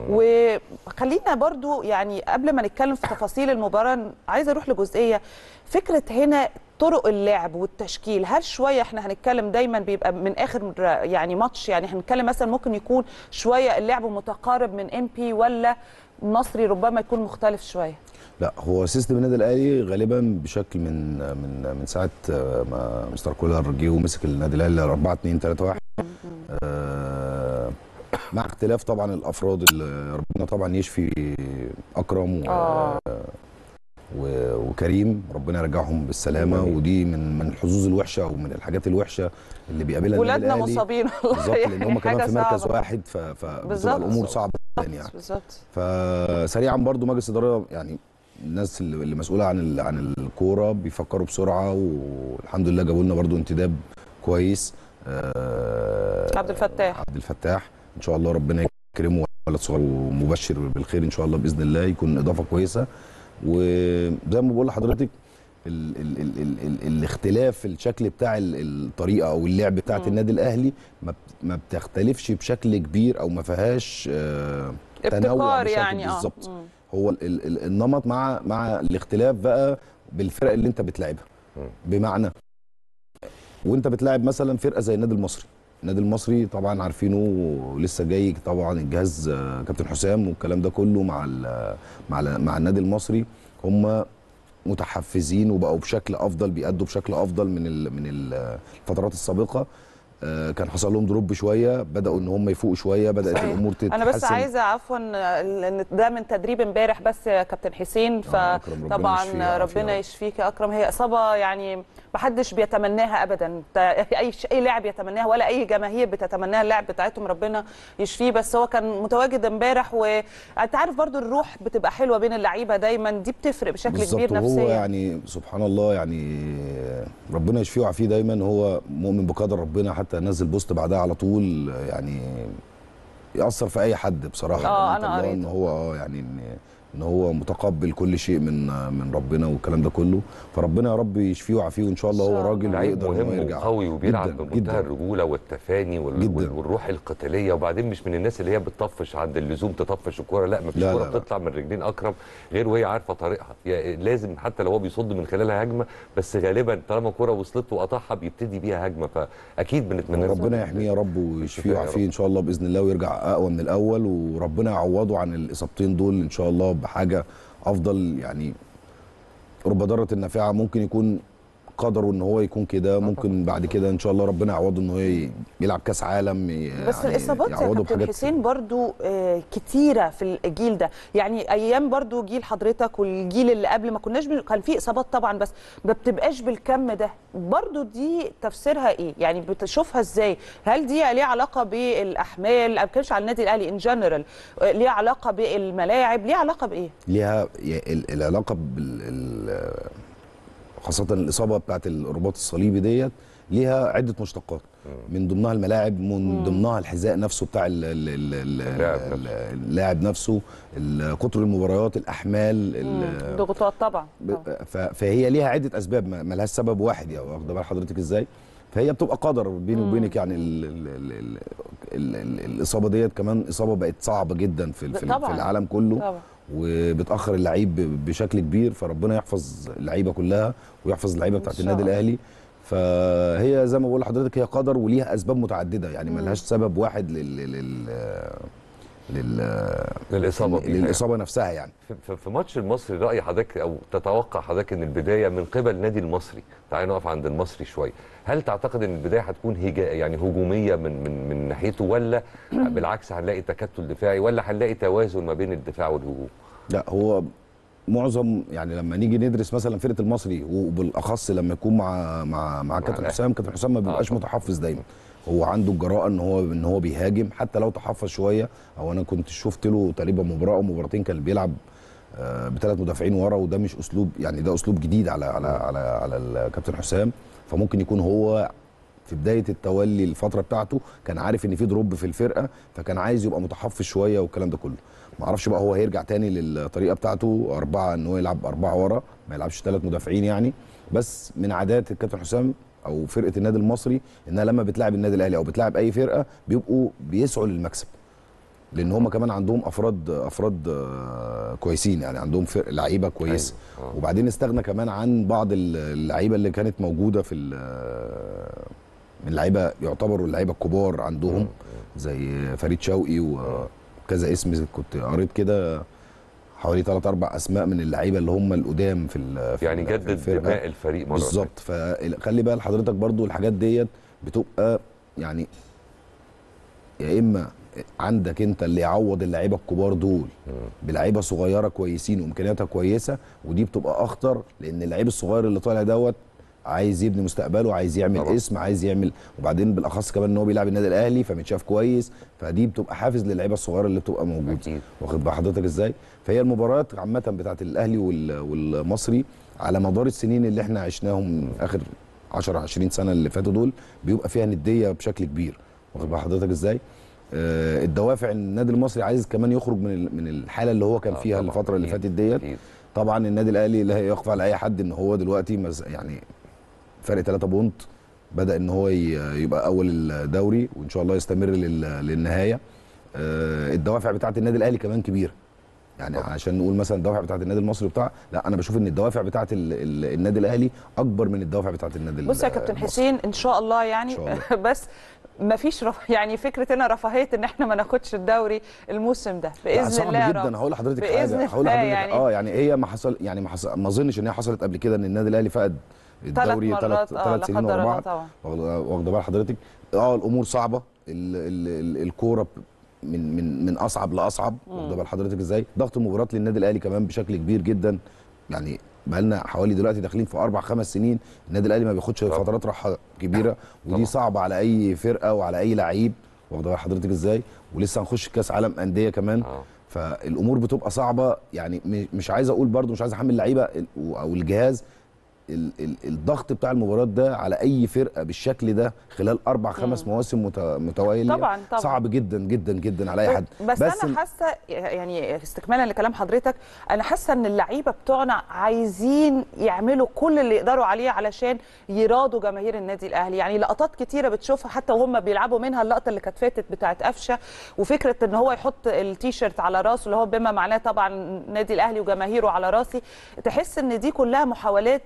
وخلينا برضو يعني قبل ما نتكلم في تفاصيل المباراه عايزه اروح لجزئيه فكره هنا طرق اللعب والتشكيل هل شويه احنا هنتكلم دايما بيبقى من اخر يعني ماتش يعني هنتكلم مثلا ممكن يكون شويه اللعب متقارب من ام بي ولا مصري ربما يكون مختلف شويه
لا هو سيستم النادي الاهلي غالبا بشكل من من من ساعه ما مستر كولر جه ومسك النادي الاهلي 4 2 3 1 آه مع اختلاف طبعا الافراد اللي ربنا طبعا يشفي اكرم و
آه.
و- وكريم ربنا يرجعهم بالسلامه
آمين.
ودي من من الحظوظ الوحشه ومن الحاجات الوحشه اللي بيقابلها النادي
ولادنا
الاهلي
مصابين والله
بالظبط لان
يعني
هم كمان
حاجة
في مركز
صعبة.
واحد ف- فبتبقى
بالظبط.
الامور صعبه جدا يعني
بالظبط
فسريعا برضو مجلس الاداره يعني الناس اللي اللي مسؤوله عن ال- عن الكوره بيفكروا بسرعه والحمد لله جابوا لنا برضو انتداب كويس آه،
عبد الفتاح.
عبد الفتاح ان شاء الله ربنا يكرمه ولد صغير ومبشر بالخير ان شاء الله باذن الله يكون اضافه كويسه وزي ما بقول لحضرتك ال ال ال ال ال الاختلاف الشكل بتاع ال- الطريقه او اللعب بتاعت النادي الاهلي ما بت- ما بتختلفش بشكل كبير او ما فيهاش آه تنوع
ابتكار
بشكل
يعني اه
بالظبط
مم.
هو ال ال ال النمط مع مع الاختلاف بقى بالفرق اللي انت بتلعبها بمعنى وانت بتلاعب مثلا فرقه زي النادي المصري النادي المصري طبعا عارفينه لسه جاي طبعا الجهاز آه، كابتن حسام والكلام ده كله مع ال مع ال مع النادي المصري هم متحفزين وبقوا بشكل افضل بيأدوا بشكل افضل من ال من ال- الفترات السابقه آه، كان حصل لهم دروب شويه بداوا ان هم يفوقوا شويه بدات
صحيح.
الامور تتحسن
انا بس عايزه عفوا لان ده من تدريب امبارح بس يا كابتن حسين
آه، أكرم، ربنا
فطبعا
يشفيه ويعافيه
ربنا
يا رب.
يشفيك يا اكرم هي اصابه يعني ما حدش بيتمناها ابدا ت- اي ش- اي لاعب يتمناها ولا اي جماهير بتتمناها اللعب بتاعتهم ربنا يشفيه بس هو كان متواجد امبارح وانت عارف برضو الروح بتبقى حلوه بين اللعيبه دايما دي بتفرق بشكل
بالظبط
كبير
وهو
نفسيا
يعني سبحان الله يعني ربنا يشفيه ويعافيه دايما هو مؤمن بقدر ربنا حتى نزل بوست بعدها على طول يعني يأثر في اي حد بصراحه
آه،
بأمانة
أنا
الله
قريته.
ان هو اه يعني ان ان هو متقبل كل شيء من من ربنا والكلام ده كله فربنا يا رب يشفيه ويعافيه وان شاء الله
إن
هو
شاء
راجل
الله.
لعيب
ويقدر ان هو
مهم
يرجع
وقوي وبيلعب
جداً،
بمنتهى
جداً.
الرجوله والتفاني وال...
جداً.
وال- والروح القتاليه وبعدين مش من الناس اللي هي بتطفش عند اللزوم تطفش الكوره لا مفيش
لا،
كوره
لا، لا.
بتطلع من رجلين اكرم غير وهي عارفه طريقها يعني لازم حتى لو هو بيصد من خلالها هجمه بس غالبا طالما كوره وصلت وقطعها بيبتدي بيها هجمه فاكيد بنتمنى له
ربنا يحميه يا رب ويشفيه
الشفاء يا
ويعافيه
رب.
ان شاء الله باذن الله ويرجع اقوى من الاول وربنا يعوضه عن الاصابتين دول ان شاء الله بحاجه افضل يعني رب ضاره النافعه ممكن يكون قدره ان هو يكون كده ممكن بعد كده ان شاء الله ربنا يعوضه ان هو ي- يلعب كاس عالم ي-
بس
يعني
الاصابات يا
يعوضه
كابتن
بحاجات
حسين برضو آه، كتيره في الجيل ده يعني ايام برضو جيل حضرتك والجيل اللي قبل ما كناش بن... كان في اصابات طبعا بس ما بتبقاش بالكم ده برضو دي تفسيرها ايه يعني بتشوفها ازاي هل دي ليها علاقه بالاحمال ما بتكلمش على النادي الاهلي ان جنرال ليها علاقه بالملاعب ليها علاقه بايه
ليها ي- ال- العلاقه بال ال- خاصه الاصابه بتاعت الرباط الصليبي ديت ليها عده مشتقات من ضمنها الملاعب من ضمنها الحذاء نفسه بتاع ال- ال- ال- ال-
اللاعب
ال-
نفسه.
اللاعب نفسه ال- كتر المباريات الاحمال ال-
ضغوطات طبعا
ب-
طبعاً.
ف- فهي ليها عده اسباب ما ما لهاش سبب واحد يعني واخده بال حضرتك ازاي فهي بتبقى قدر بيني وبينك يعني ال ال ال ال ال ال الاصابه ديت كمان اصابه بقت صعبه جدا في ال- في, ال-
طبعاً.
في العالم كله
طبعا
وبتاخر اللعيب ب- بشكل كبير فربنا يحفظ اللعيبه كلها ويحفظ اللعيبه بتاعت
شاء
النادي
الله.
الاهلي فهي زي ما بقول لحضرتك هي قدر وليها اسباب متعدده يعني ملهاش سبب واحد لل لل لل
للاصابه بيها
للاصابه نفسها يعني
في- في- في ماتش المصري راي حضرتك او تتوقع حضرتك ان البدايه من قبل النادي المصري تعالى نقف عند المصري شويه هل تعتقد ان البدايه هتكون هجا يعني هجوميه من من من ناحيته ولا بالعكس هنلاقي تكتل دفاعي ولا هنلاقي توازن ما بين الدفاع والهجوم
لا هو معظم يعني لما نيجي ندرس مثلا فرقه المصري وبالاخص لما يكون مع مع مع كابتن
الأهلي.
حسام كابتن حسام ما بيبقاش
طبعا.
متحفظ دايما هو عنده الجراءه ان هو ان هو بيهاجم حتى لو تحفظ شويه او انا كنت شفت له تقريبا مباراه او مباراتين كان بيلعب آه، بثلاث مدافعين ورا وده مش اسلوب يعني ده اسلوب جديد على على على على الكابتن حسام فممكن يكون هو في بدايه التولي الفتره بتاعته كان عارف ان في دروب في الفرقه فكان عايز يبقى متحفظ شويه والكلام ده كله ما اعرفش بقى هو هيرجع تاني للطريقه بتاعته اربعه ان هو يلعب اربعه ورا ما يلعبش ثلاث مدافعين يعني بس من عادات الكابتن حسام او فرقه النادي المصري انها لما بتلعب النادي الاهلي او بتلعب اي فرقه بيبقوا بيسعوا للمكسب لان هم كمان عندهم افراد افراد آه، كويسين يعني عندهم فرق لعيبه كويسه
أيوة. آه.
وبعدين استغنى كمان عن بعض اللعيبه اللي كانت موجوده في ال- من لعيبه يعتبروا اللعيبه الكبار عندهم زي فريد شوقي وكذا اسم كنت قريت كده حوالي ثلاث اربع اسماء من اللعيبه اللي هم القدام في ال- في
يعني
ال- في
جدد
الفرقة.
دماء الفريق مره
بالظبط فخلي بقى لحضرتك برضو الحاجات ديت بتبقى يعني يا اما عندك انت اللي يعوض اللعيبه الكبار دول بلعيبه صغيره كويسين وامكانياتها كويسه ودي بتبقى اخطر لان اللعيب الصغير اللي طالع دوت عايز يبني مستقبله عايز يعمل
طبعا.
طبعا. اسم عايز يعمل وبعدين بالاخص كمان ان هو بيلعب النادي الاهلي فمتشاف كويس فدي بتبقى حافز للعيبه الصغيره اللي بتبقى موجوده
أكيد.
واخد بال حضرتك ازاي فهي المباريات عامه بتاعت الاهلي وال- والمصري على مدار السنين اللي احنا عشناهم اخر 10 20 سنه اللي فاتوا دول بيبقى فيها نديه بشكل كبير واخد بال حضرتك ازاي آه الدوافع إن النادي المصري عايز كمان يخرج من ال- من الحاله اللي هو كان
آه،
فيها
طبعاً.
الفتره اللي
أكيد.
فاتت ديت
أكيد.
طبعا النادي الاهلي لا يخفى على اي حد ان هو دلوقتي مز- يعني فرق 3 بونت بدا ان هو ي- يبقى اول الدوري وان شاء الله يستمر لل- للنهايه آه، الدوافع بتاعت النادي الاهلي كمان كبيره يعني عشان نقول مثلا الدوافع بتاعت النادي المصري بتاع لا انا بشوف ان الدوافع بتاعت ال- ال- النادي الاهلي اكبر من الدوافع بتاعت النادي
بص يا كابتن
المصري.
حسين ان شاء الله يعني
إن شاء الله.
بس ما فيش رف... يعني فكره هنا رفاهيه ان احنا ما ناخدش الدوري الموسم ده
لا،
باذن
صعب
الله يا
جدا
رب
هقول لحضرتك
بإذن
حاجه هقول
الله
لحضرتك
يعني.
اه يعني هي ما حصل يعني ما حصل ما اظنش ان هي حصلت قبل كده ان النادي الاهلي فقد الدوري
مرات،
ثلاث
آه،
ثلاث
لا
سنين
قدر
ورا
الله
بعض
طبعا.
واخده واخدة بال حضرتك اه الامور صعبه ال ال ال الكوره ب- من من من اصعب لاصعب واخده بال حضرتك ازاي ضغط المباريات للنادي الاهلي كمان بشكل كبير جدا يعني بقى لنا حوالي دلوقتي داخلين في اربع خمس سنين النادي الاهلي ما بياخدش
طبعا.
فترات راحه كبيره
طبعا.
ودي صعبه على اي فرقه وعلى اي لعيب واخده بال حضرتك ازاي ولسه هنخش كاس عالم انديه كمان
آه.
فالامور بتبقى صعبه يعني م- مش عايز اقول برضو مش عايز احمل اللعيبه ال- او الجهاز ال ال الضغط بتاع المباريات ده على اي فرقه بالشكل ده خلال اربع خمس مواسم مت- متواليه
طبعاً، طبعاً.
صعب جدا جدا جدا على اي حد
بس, بس انا حاسه يعني استكمالا لكلام حضرتك انا حاسه ان اللعيبه بتوعنا عايزين يعملوا كل اللي يقدروا عليه علشان يراضوا جماهير النادي الاهلي يعني لقطات كتيره بتشوفها حتى وهم بيلعبوا منها اللقطه اللي كانت فاتت بتاعت قفشه وفكره ان هو يحط التيشيرت على راسه اللي هو بما معناه طبعا النادي الاهلي وجماهيره على راسي تحس ان دي كلها محاولات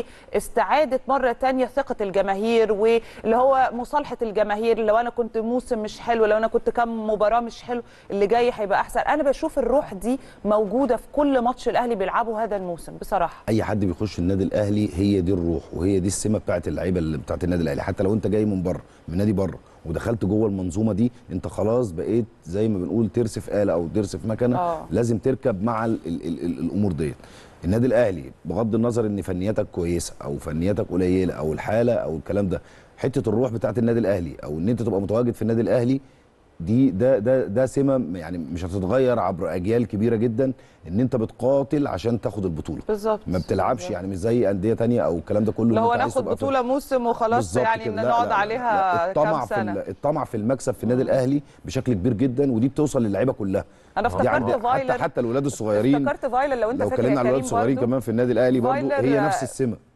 لاستعاده مره تانية ثقه الجماهير واللي هو مصالحه الجماهير لو انا كنت موسم مش حلو لو انا كنت كام مباراه مش حلو اللي جاي هيبقى احسن انا بشوف الروح دي موجوده في كل ماتش الاهلي بيلعبه هذا الموسم بصراحه
اي حد بيخش النادي الاهلي هي دي الروح وهي دي السمه بتاعت اللعيبه اللي بتاعت النادي الاهلي حتى لو انت جاي من بره من نادي بره ودخلت جوه المنظومه دي انت خلاص بقيت زي ما بنقول ترس في اله او ترس في مكنه
آه.
لازم تركب مع ال ال ال ال الامور ديت النادي الاهلي بغض النظر ان فنياتك كويسه او فنياتك قليله او الحاله او الكلام ده حته الروح بتاعت النادي الاهلي او ان انت تبقى متواجد في النادي الاهلي دي ده ده ده سمه يعني مش هتتغير عبر اجيال كبيره جدا ان انت بتقاتل عشان تاخد البطوله
بالظبط
ما بتلعبش
بالظبط.
يعني مش زي انديه تانية او الكلام ده كله
اللي
إن
هو
أنت عايز
ناخد
تبقى في-
بطوله موسم وخلاص
بالظبط
يعني
كده.
إن
لا،
نقعد
لا، لا،
عليها
لا، الطمع
كام
في
سنه
ال- الطمع في المكسب في النادي الاهلي بشكل كبير جدا ودي بتوصل للعيبه كلها
انا
دي
افتكرت
عند- حتى
فايلر
حتى الاولاد الصغيرين
افتكرت فايلر لو انت
لو
فاكر
اتكلمنا
يا
على الولاد
كريم
الصغيرين
برضو.
كمان في النادي الاهلي برضه
فايلر،
هي
آه،
نفس السمه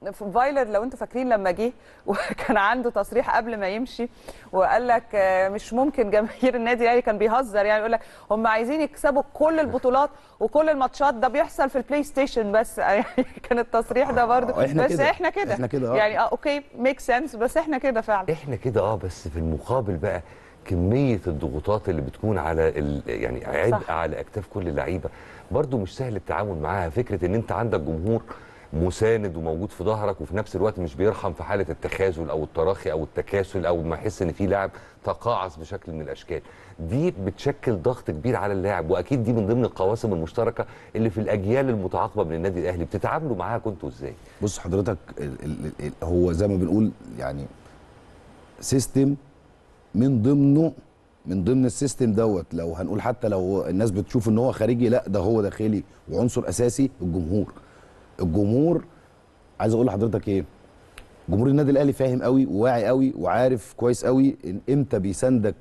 في فايلر لو انتوا فاكرين لما جه وكان عنده تصريح قبل ما يمشي وقال لك آه، مش ممكن جماهير النادي الاهلي كان بيهزر يعني يقول لك هم عايزين يكسبوا كل البطولات وكل الماتشات ده بيحصل في البلاي ستيشن بس يعني كان التصريح ده برضه
آه، إحنا
بس
كده.
احنا كده
إحنا كده، آه.
يعني اه اوكي ميك سنس بس احنا كده فعلا
احنا كده اه بس في المقابل بقى كميه الضغوطات اللي بتكون على ال... يعني عبء
صح.
على اكتاف كل اللعيبه برضو مش سهل التعامل معاها فكره ان انت عندك جمهور مساند وموجود في ظهرك وفي نفس الوقت مش بيرحم في حاله التخاذل او التراخي او التكاسل او ما يحس ان في لاعب تقاعس بشكل من الاشكال دي بتشكل ضغط كبير على اللاعب واكيد دي من ضمن القواسم المشتركه اللي في الاجيال المتعاقبه من النادي الاهلي بتتعاملوا معاها كنتوا ازاي
بص حضرتك ال ال ال هو زي ما بنقول يعني سيستم من ضمنه من ضمن السيستم دوت لو هنقول حتى لو الناس بتشوف ان هو خارجي لا ده هو داخلي وعنصر اساسي الجمهور الجمهور عايز اقول لحضرتك ايه جمهور النادي الاهلي فاهم قوي وواعي قوي وعارف كويس قوي ان امتى بيساندك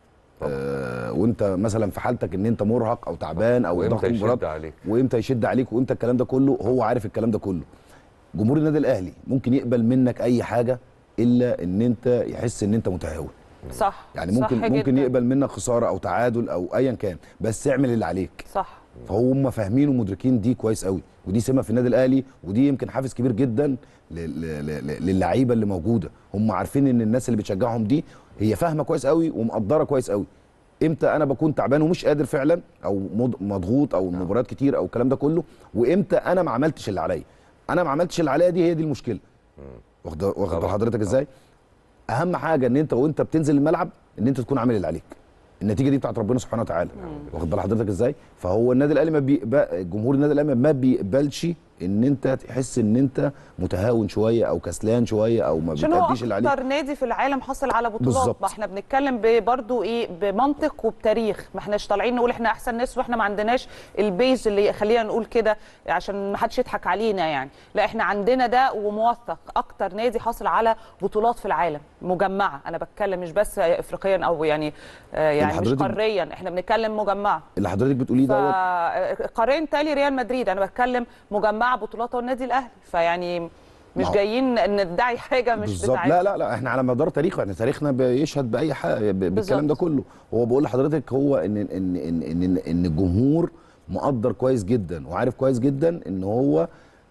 آه وانت مثلا في حالتك ان انت مرهق او تعبان او
وإمتى
ضغط
يشد
مباراه
عليك.
وامتى يشد عليك وامتى الكلام ده كله هو عارف الكلام ده كله جمهور النادي الاهلي ممكن يقبل منك اي حاجه الا ان انت يحس ان انت متهاون
صح
يعني ممكن
صح
ممكن
جداً.
يقبل منك خساره او تعادل او ايا كان بس اعمل اللي عليك
صح
فهم فاهمين ومدركين دي كويس قوي ودي سمه في النادي الاهلي ودي يمكن حافز كبير جدا ل- ل- ل- للعيبه اللي موجوده هم عارفين ان الناس اللي بتشجعهم دي هي فاهمه كويس قوي ومقدره كويس قوي امتى انا بكون تعبان ومش قادر فعلا او مض- مضغوط او المباريات كتير او الكلام ده كله وامتى انا ما عملتش اللي عليا انا ما عملتش اللي عليا دي هي دي المشكله واخد واخد بال
طبعاً.
حضرتك ازاي اهم حاجه ان انت وانت بتنزل الملعب ان انت تكون عامل اللي عليك النتيجه دي بتاعت ربنا سبحانه وتعالى واخد بال حضرتك ازاي فهو النادي الاهلي ما بيقبل جمهور النادي الاهلي ما بيقبلش ان انت تحس ان انت متهاون شويه او كسلان شويه او ما
عشان هو
بتأديش اللي عليك
اكتر نادي في العالم حصل على بطولات
بالظبط.
ما احنا بنتكلم برضه ايه بمنطق وبتاريخ ما احناش طالعين نقول احنا احسن ناس واحنا ما عندناش البيز اللي خلينا نقول كده عشان ما حدش يضحك علينا يعني لا احنا عندنا ده وموثق اكتر نادي حاصل على بطولات في العالم مجمعه انا بتكلم مش بس افريقيا او يعني آه يعني مش
حضرتك-
قاريا احنا بنتكلم مجمعه
اللي حضرتك بتقوليه دوت
فقارن تالي ريال مدريد انا بتكلم مجمعه بطولات النادي الاهلي فيعني مش
ما هو-
جايين ندعي حاجه مش
بالظبط
بتاعتنا
لا لا لا احنا على مدار تاريخه يعني تاريخنا بيشهد باي حاجه ب- بالكلام ده
بالظبط.
كله هو بقول لحضرتك هو ان ان ان ان, إن الجمهور مقدر كويس جدا وعارف كويس جدا ان هو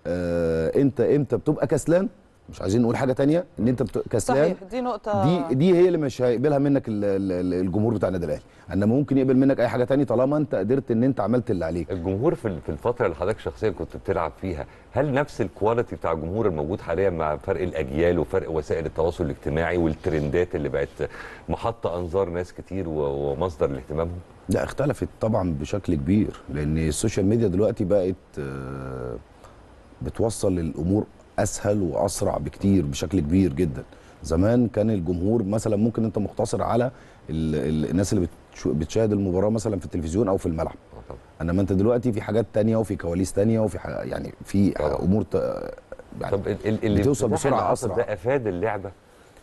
آه انت امتى بتبقى كسلان مش عايزين نقول حاجه تانية ان انت بت- كسلان
صحيح دي نقطه
دي دي هي اللي مش هيقبلها منك ال- ال- الجمهور بتاع النادي الاهلي انما ممكن يقبل منك اي حاجه تانية طالما انت قدرت ان انت عملت اللي عليك
الجمهور في في الفتره اللي حضرتك شخصيا كنت بتلعب فيها هل نفس الكواليتي بتاع الجمهور الموجود حاليا مع فرق الاجيال وفرق وسائل التواصل الاجتماعي والترندات اللي بقت محط انظار ناس كتير و- ومصدر لاهتمامهم
لا اختلفت طبعا بشكل كبير لان السوشيال ميديا دلوقتي بقت آه، بتوصل الامور اسهل واسرع بكتير بشكل كبير جدا زمان كان الجمهور مثلا ممكن انت مقتصر على ال ال الناس اللي بتشو- بتشاهد المباراه مثلا في التلفزيون او في الملعب
آه طبعاً.
انما انت دلوقتي في حاجات تانية وفي كواليس تانية وفي ح- يعني في
طبعاً.
امور ت- يعني
طب ال- ال- اللي
بتوصل
الانفتاح
بسرعة
اللي حصل
أسرع.
ده افاد اللعبه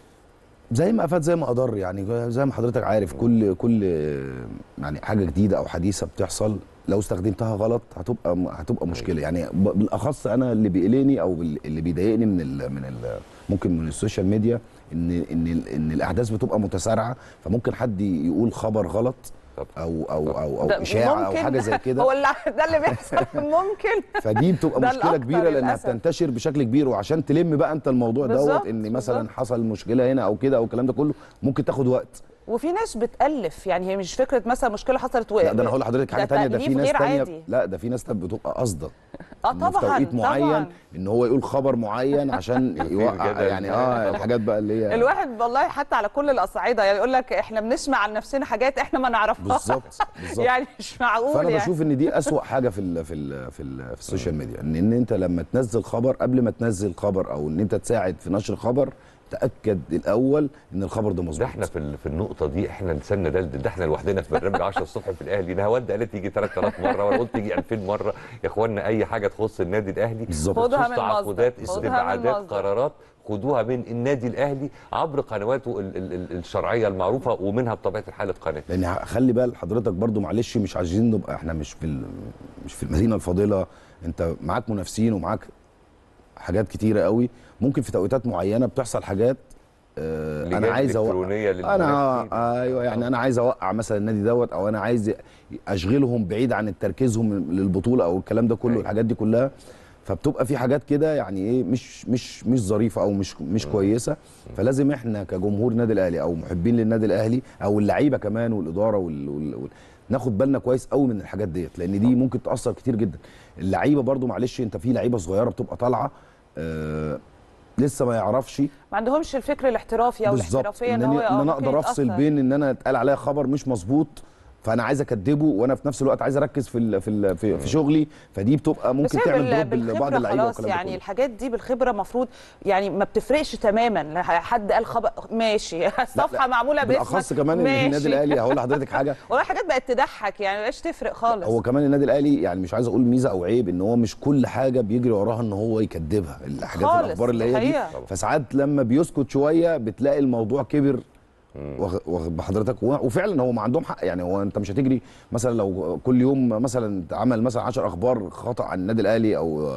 زي ما افاد زي ما اضر يعني زي ما حضرتك عارف كل كل يعني حاجه جديده او حديثه بتحصل لو استخدمتها غلط هتبقى هتبقى مشكله يعني ب- بالاخص انا اللي بيقلقني او بال- اللي بيضايقني من ال من ال ممكن من السوشيال ميديا ان ان ال- ان الاحداث بتبقى متسارعه فممكن حد يقول خبر غلط
طب.
او او او, أو
ده
اشاعه او
ممكن
حاجه زي
هو
كده
اللي ده اللي بيحصل ممكن
فدي بتبقى
ده
مشكله
الأكتر
كبيره لانها
للأسف.
بتنتشر بشكل كبير وعشان تلم بقى انت الموضوع
بالظبط،
دوت ان مثلا
بالظبط.
حصل مشكله هنا او كده او الكلام ده كله ممكن تاخد وقت
وفي ناس بتالف يعني هي مش فكره مثلا مشكله حصلت و...
لا ده انا هقول لحضرتك حاجه تانية ده في
تأليف
ناس
غير
تانية
عادي.
لا ده في ناس تانية بتبقى قاصده
اه
إنه في
طبعا
توقيت معين
طبعا
ان هو يقول خبر معين عشان يوقع
جدل.
يعني اه الحاجات بقى اللي هي
الواحد والله حتى على كل الاصعده يعني يقول لك احنا بنسمع عن نفسنا حاجات احنا ما نعرفهاش
بالظبط بالظبط
يعني مش معقول
فانا
يعني
بشوف ان دي اسوأ حاجه في ال في ال في, ال في السوشيال ميديا ان ان انت لما تنزل خبر قبل ما تنزل خبر او ان انت تساعد في نشر خبر تاكد الاول ان الخبر ده
ده
مظبوط
احنا في ال- في النقطه دي احنا لساننا دلدل ده احنا لوحدنا في برنامج 10 الصبح في الاهلي نهاوند قالت يجي 3000 مره وانا قلت يجي 2000 مره يا اخوانا اي حاجه تخص النادي الاهلي
بالظبط.
خدها
بخصوص
من
تعاقدات
مصدر. خدها من
استبعادات
مصدر.
قرارات خدوها من النادي الاهلي عبر قنواته ال- ال- ال- الشرعيه المعروفه ومنها بطبيعه الحال القناه
لان خلي بال حضرتك برضو معلش مش عايزين نبقى احنا مش في ال- مش في المدينه الفاضله انت معاك منافسين ومعاك حاجات كتيره قوي ممكن في توقيتات معينه بتحصل حاجات آه
لجان
انا عايز اوقع
إلكترونية للمنافسين.
انا ايوه يعني انا عايز اوقع مثلا النادي دوت او انا عايز اشغلهم بعيد عن تركيزهم للبطوله او الكلام ده كله
أيوة.
الحاجات دي كلها فبتبقى في حاجات كده يعني ايه مش مش مش ظريفه او مش مش كويسه فلازم احنا كجمهور النادي الاهلي او محبين للنادي الاهلي او اللعيبه كمان والاداره وال, وال, وال ناخد بالنا كويس قوي من الحاجات ديت لان دي ممكن تاثر كتير جدا اللعيبه برضو معلش انت في لعيبه صغيره بتبقى طالعه آه لسه ما يعرفش
ما عندهمش الفكر الاحترافي او
بالظبط
الاحترافيه
ان
ان هو
انا, إن أنا
ممكن
اقدر افصل
يتأثر.
بين ان انا اتقال عليا خبر مش مظبوط فانا عايز اكدبه وانا في نفس الوقت عايز اركز في ال في ال في, في شغلي فدي بتبقى
بس
ممكن
هي
تعمل
بال-
دروب لبعض
بالخبرة
اللعيبه
خلاص
والكلام ده
يعني
كله.
الحاجات دي بالخبره المفروض يعني ما بتفرقش تماما حد قال خبر ماشي الصفحه معموله باسمك
بالاخص كمان ان
ماشي.
النادي الاهلي هقول لحضرتك حاجه
والله حاجات بقت تضحك يعني ما بقاش تفرق خالص
هو كمان النادي الاهلي يعني مش عايز اقول ميزه او عيب ان هو مش كل حاجه بيجري وراها ان هو يكدبها الحاجات
خالص،
الاخبار اللي
دي
هي دي
حقيقة.
فساعات لما بيسكت شويه بتلاقي الموضوع كبر واخ- واخد بحضرتك و- وفعلا هو ما عندهم حق يعني هو انت مش هتجري مثلا لو كل يوم مثلا عمل مثلا 10 اخبار خطا عن النادي الاهلي او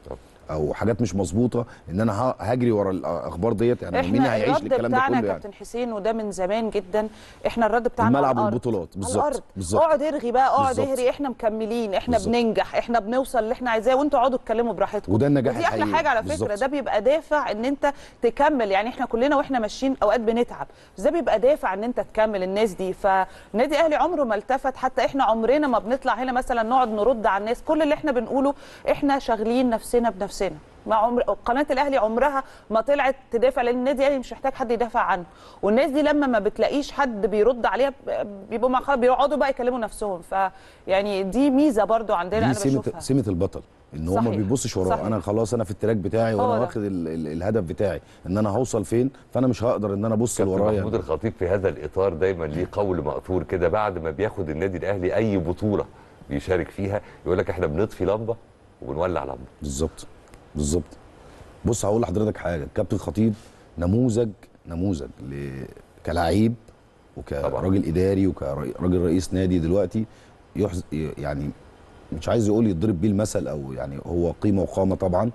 او حاجات مش مظبوطه ان انا ه- هجري ورا الاخبار ديت يعني مين
احنا
هيعيش
الرد
للكلام ده
بتاعنا
كله يعني
كابتن حسين وده من زمان جدا احنا الرد بتاعنا
الملعب
على الأرض.
والبطولات
على
بالظبط
الارض
بالظبط
اقعد ارغي بقى اقعد
بالظبط.
اهري احنا مكملين احنا
بالظبط.
بننجح احنا بنوصل اللي احنا عايزاه وانتوا اقعدوا اتكلموا براحتكم
وده النجاح
ودي احلى
الحقيقي.
حاجه على فكره
بالظبط.
ده بيبقى دافع ان انت تكمل يعني احنا كلنا واحنا ماشيين اوقات بنتعب بس ده بيبقى دافع ان انت تكمل الناس دي فالنادي الاهلي عمره ما التفت حتى احنا عمرنا ما بنطلع هنا مثلا نقعد نرد على الناس كل اللي احنا بنقوله احنا شاغلين نفسنا بنفسنا ما عمر قناه الاهلي عمرها ما طلعت تدافع لان النادي الاهلي مش محتاج حد يدافع عنه والناس دي لما ما بتلاقيش حد بيرد عليها بيبقوا مع خلاص بيقعدوا بقى يكلموا نفسهم فيعني دي ميزه برضو عندنا
دي
انا
سمه
بشوفها
سمه البطل ان هو ما
صحيح.
بيبصش وراه
صحيح.
انا خلاص انا في التراك بتاعي
هو
وانا
ده.
واخد ال ال الهدف بتاعي ان انا هوصل فين فانا مش هقدر ان انا ابص
كابتن
لورايا
محمود الخطيب في هذا الاطار دايما ليه قول مأثور كده بعد ما بياخد النادي الاهلي اي بطوله بيشارك فيها يقول لك احنا بنطفي لمبه وبنولع لمبه
بالظبط بالظبط بص هقول لحضرتك حاجه الكابتن خطيب نموذج نموذج ل... كلاعب وكراجل اداري وكراجل رئيس نادي دلوقتي يحز... يعني مش عايز يقول يضرب بيه المثل او يعني هو قيمه وقامه طبعا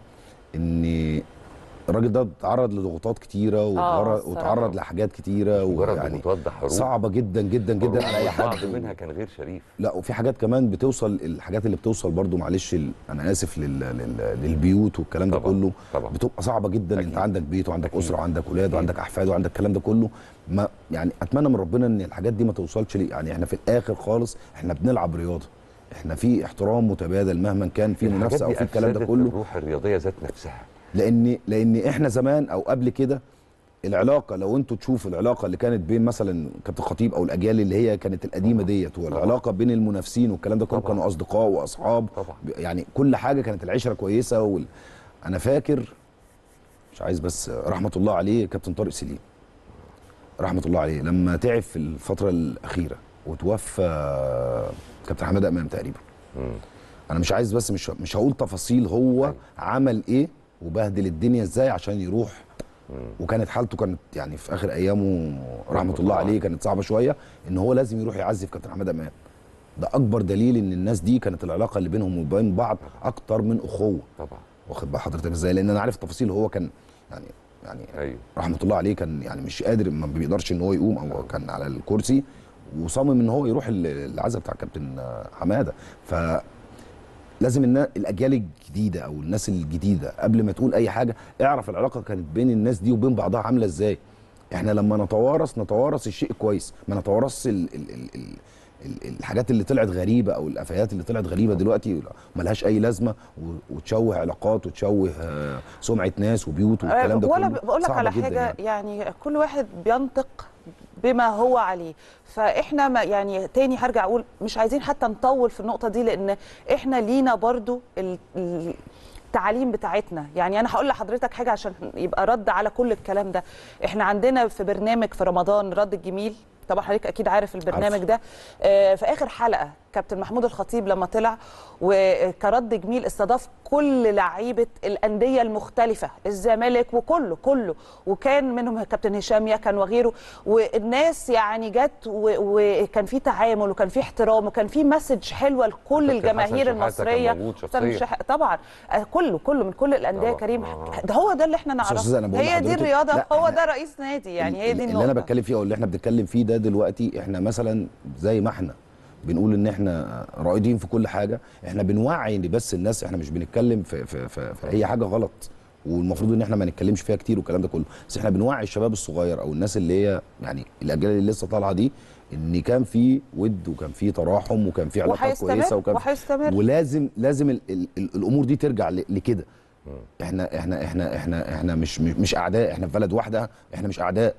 ان الراجل ده اتعرض لضغوطات كتيره واتعرض,
الصراحة.
واتعرض لحاجات كتيره
مجرد
ويعني
ضغوطات ده حروب
صعبه جدا جدا جدا على اي
بعض
حد
منها كان غير شريف
لا وفي حاجات كمان بتوصل الحاجات اللي بتوصل برضو معلش ال- انا اسف لل... لل... للبيوت والكلام ده
طبعاً،
كله
طبعاً.
بتبقى صعبه جدا
أكيد.
انت عندك بيت وعندك
أكيد.
اسره وعندك اولاد وعندك احفاد وعندك الكلام ده كله ما يعني اتمنى من ربنا ان الحاجات دي ما توصلش لي يعني احنا في الاخر خالص احنا بنلعب رياضه احنا في احترام متبادل مهما كان في
الحاجات
منافسه او
دي
في الكلام ده
أفسدت
كله
الروح الرياضيه ذات نفسها
لان لان احنا زمان او قبل كده العلاقه لو انتوا تشوفوا العلاقه اللي كانت بين مثلا كابتن خطيب او الاجيال اللي هي كانت القديمه ديت والعلاقه بين المنافسين والكلام ده كله
طبعاً.
كانوا اصدقاء واصحاب
طبعاً.
يعني كل حاجه كانت العشره كويسه وال... انا فاكر مش عايز بس رحمه الله عليه كابتن طارق سليم رحمه الله عليه لما تعب في الفتره الاخيره وتوفى كابتن حماده امام تقريبا
مم.
انا مش عايز بس مش مش هقول تفاصيل هو عمل ايه وبهدل الدنيا ازاي عشان يروح وكانت حالته كانت يعني في اخر ايامه رحمه الله عليه كانت صعبه شويه ان هو لازم يروح يعزف كابتن حماده امام ده اكبر دليل ان الناس دي كانت العلاقه اللي بينهم وبين بعض اكتر من اخوه
طبعا
واخد بال حضرتك ازاي لان انا عارف التفاصيل هو كان يعني يعني
ايوه
رحمه الله عليه كان يعني مش قادر ما بيقدرش ان هو يقوم او كان على الكرسي وصمم ان هو يروح ال- العزاء بتاع كابتن آه، حماده ف لازم النا- الاجيال الجديده او الناس الجديده قبل ما تقول اي حاجه اعرف العلاقه كانت بين الناس دي وبين بعضها عامله ازاي احنا لما نتوارث نتوارث الشيء الكويس ما نتوارثش ال ال ال ال ال- الحاجات اللي طلعت غريبه او الافيات اللي طلعت غريبه دلوقتي ملهاش اي لازمه و- وتشوه علاقات وتشوه آه، سمعه ناس وبيوت والكلام ده
ولا
كله
بقول لك
صعبة
على
جداً
حاجه يعني. يعني كل واحد بينطق بما هو عليه فاحنا ما يعني تاني هرجع اقول مش عايزين حتى نطول في النقطه دي لان احنا لينا برضو ال- ال- التعاليم بتاعتنا يعني انا هقول لحضرتك حاجه عشان يبقى رد على كل الكلام ده احنا عندنا في برنامج في رمضان رد الجميل طبعا حضرتك اكيد عارف البرنامج
عارفه.
ده آه، في اخر حلقه كابتن محمود الخطيب لما طلع وكرد جميل استضاف كل لعيبه الانديه المختلفه الزمالك وكله كله وكان منهم كابتن هشام يكن وغيره والناس يعني جت و- وكان في تعامل وكان في احترام وكان في مسج حلوه لكل
كابتن
الجماهير
حسن شحاتة كان
المصريه
موجود
حسن
شخصيا.
شح- طبعا آه، كله كله من كل الانديه
طبعا.
كريم
آه.
ده هو ده اللي احنا
أستاذ
نعرفه
أنا بقول
هي دي
لحضرتك-
الرياضه
لا،
هو
إحنا-
ده رئيس نادي يعني هي دي
اللي
النقطه
انا بتكلم فيه او اللي احنا بنتكلم فيه ده دلوقتي احنا مثلا زي ما احنا بنقول ان احنا رائدين في كل حاجه احنا بنوعي ان بس الناس احنا مش بنتكلم في, في, في, في هي حاجه غلط والمفروض ان احنا ما نتكلمش فيها كتير والكلام ده كله بس احنا بنوعي الشباب الصغير او الناس اللي هي يعني الاجيال اللي لسه طالعه دي ان كان في ود وكان في تراحم وكان في علاقات
وهيستمر-
كويسه وكان
وهيستمر.
ولازم لازم ال ال ال الامور دي ترجع ل- لكده احنا احنا احنا احنا احنا مش مش مش اعداء احنا في بلد واحده احنا مش اعداء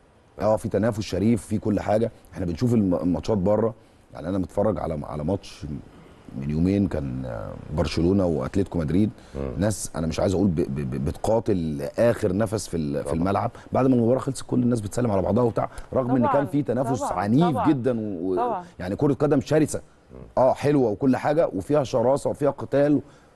اه في تنافس شريف في كل حاجه احنا بنشوف الم- الماتشات بره يعني انا متفرج على على ماتش من يومين كان آه، برشلونه واتلتيكو مدريد ناس انا مش عايز اقول ب- ب- ب- بتقاتل اخر نفس في ال- في الملعب بعد ما المباراه خلصت كل الناس بتسلم على بعضها وبتاع رغم ان
طبعاً،
كان في تنافس
طبعاً،
عنيف
طبعاً.
جدا و... و-
طبعاً.
يعني كره قدم شرسه اه حلوه وكل حاجه وفيها شراسه وفيها قتال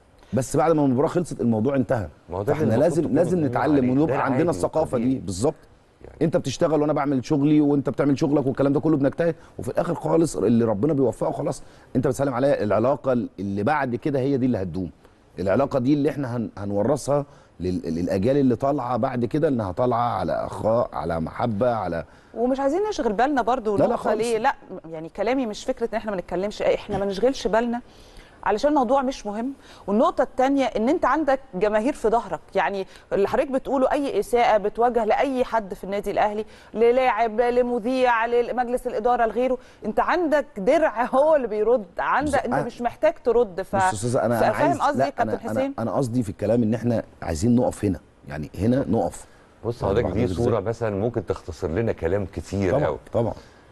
بس بعد ما المباراه خلصت الموضوع انتهى
ما هو ده اللي
فاحنا
المفروض
لازم
تكونوا
لازم
بتعملوا
نتعلم
عليه. ده
ونبقى عندنا
العادي
الثقافه دي
والطبيعي.
بالظبط
يعني.
انت بتشتغل وانا بعمل شغلي وانت بتعمل شغلك والكلام ده كله بنجتهد وفي الاخر خالص اللي ربنا بيوفقه خلاص انت بتسلم عليا العلاقه اللي بعد كده هي دي اللي هتدوم العلاقه دي اللي احنا هن هنورثها لل- للاجيال اللي طالعه بعد كده انها طالعه على اخاء على محبه على
ومش عايزين نشغل بالنا برضو
لا، لا
نقطة
خالص.
ليه لا يعني كلامي مش فكره ان احنا ما نتكلمش احنا ما نشغلش بالنا علشان الموضوع مش مهم والنقطة الثانية ان انت عندك جماهير في ظهرك يعني اللي حضرتك بتقوله اي اساءة بتوجه لاي حد في النادي الاهلي للاعب لمذيع لمجلس الادارة لغيره انت عندك درع هو اللي بيرد عندك انت
أنا-
مش محتاج ترد ف
بص يا استاذه انا انا
فاهم
عايز
قصدي
لا،
كابتن
انا
حسين
انا انا قصدي في الكلام ان احنا عايزين نقف هنا يعني هنا نقف
بص
واخد
حضرتك دي
حضرتك
صوره
إزاي؟
مثلا ممكن تختصر لنا كلام كتير
طبعا
قوي
طبعا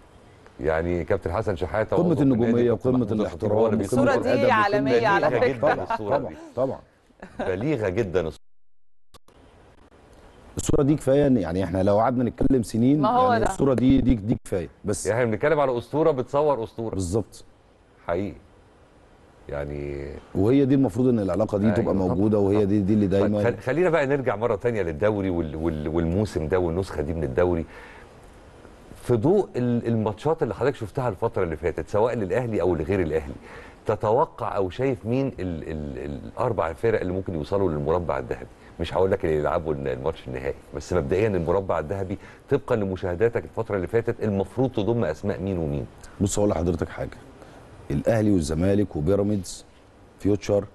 يعني كابتن حسن شحاته
قمة
عضو في النادي،
النجومية
دكتور
وقمة
محمود الخطيب
الاحترام
هو اللي
وقمة
بيصور
الصورة دي
الأدب وكل
عالمية على
بليغة
فكرة.
جدا
طبعا
الصوره
طبعا
دي
طبعا
بليغه جدا الصورة.
الصوره دي كفايه إن- يعني احنا لو قعدنا نتكلم سنين
ما هو
يعني
ده.
الصوره دي دي دي كفايه بس
يعني احنا بنتكلم على اسطوره بتصور اسطوره
بالظبط
حقيقي يعني
وهي دي المفروض ان العلاقه دي
أيوة
تبقى
طبعاً،
موجوده وهي
طبعاً.
دي دي اللي
طيب
دايما
خل- خلينا بقى نرجع مره تانية للدوري وال وال والموسم ده والنسخه دي من الدوري في ضوء ال- الماتشات اللي حضرتك شفتها الفتره اللي فاتت سواء للاهلي او لغير الاهلي تتوقع او شايف مين ال ال الاربع فرق اللي ممكن يوصلوا للمربع الذهبي مش هقول لك اللي يلعبوا الن- الماتش النهائي بس مبدئيا المربع الذهبي طبقا لمشاهداتك الفتره اللي فاتت المفروض تضم اسماء مين ومين
بص اقول لحضرتك حاجه الاهلي والزمالك وبيراميدز فيوتشر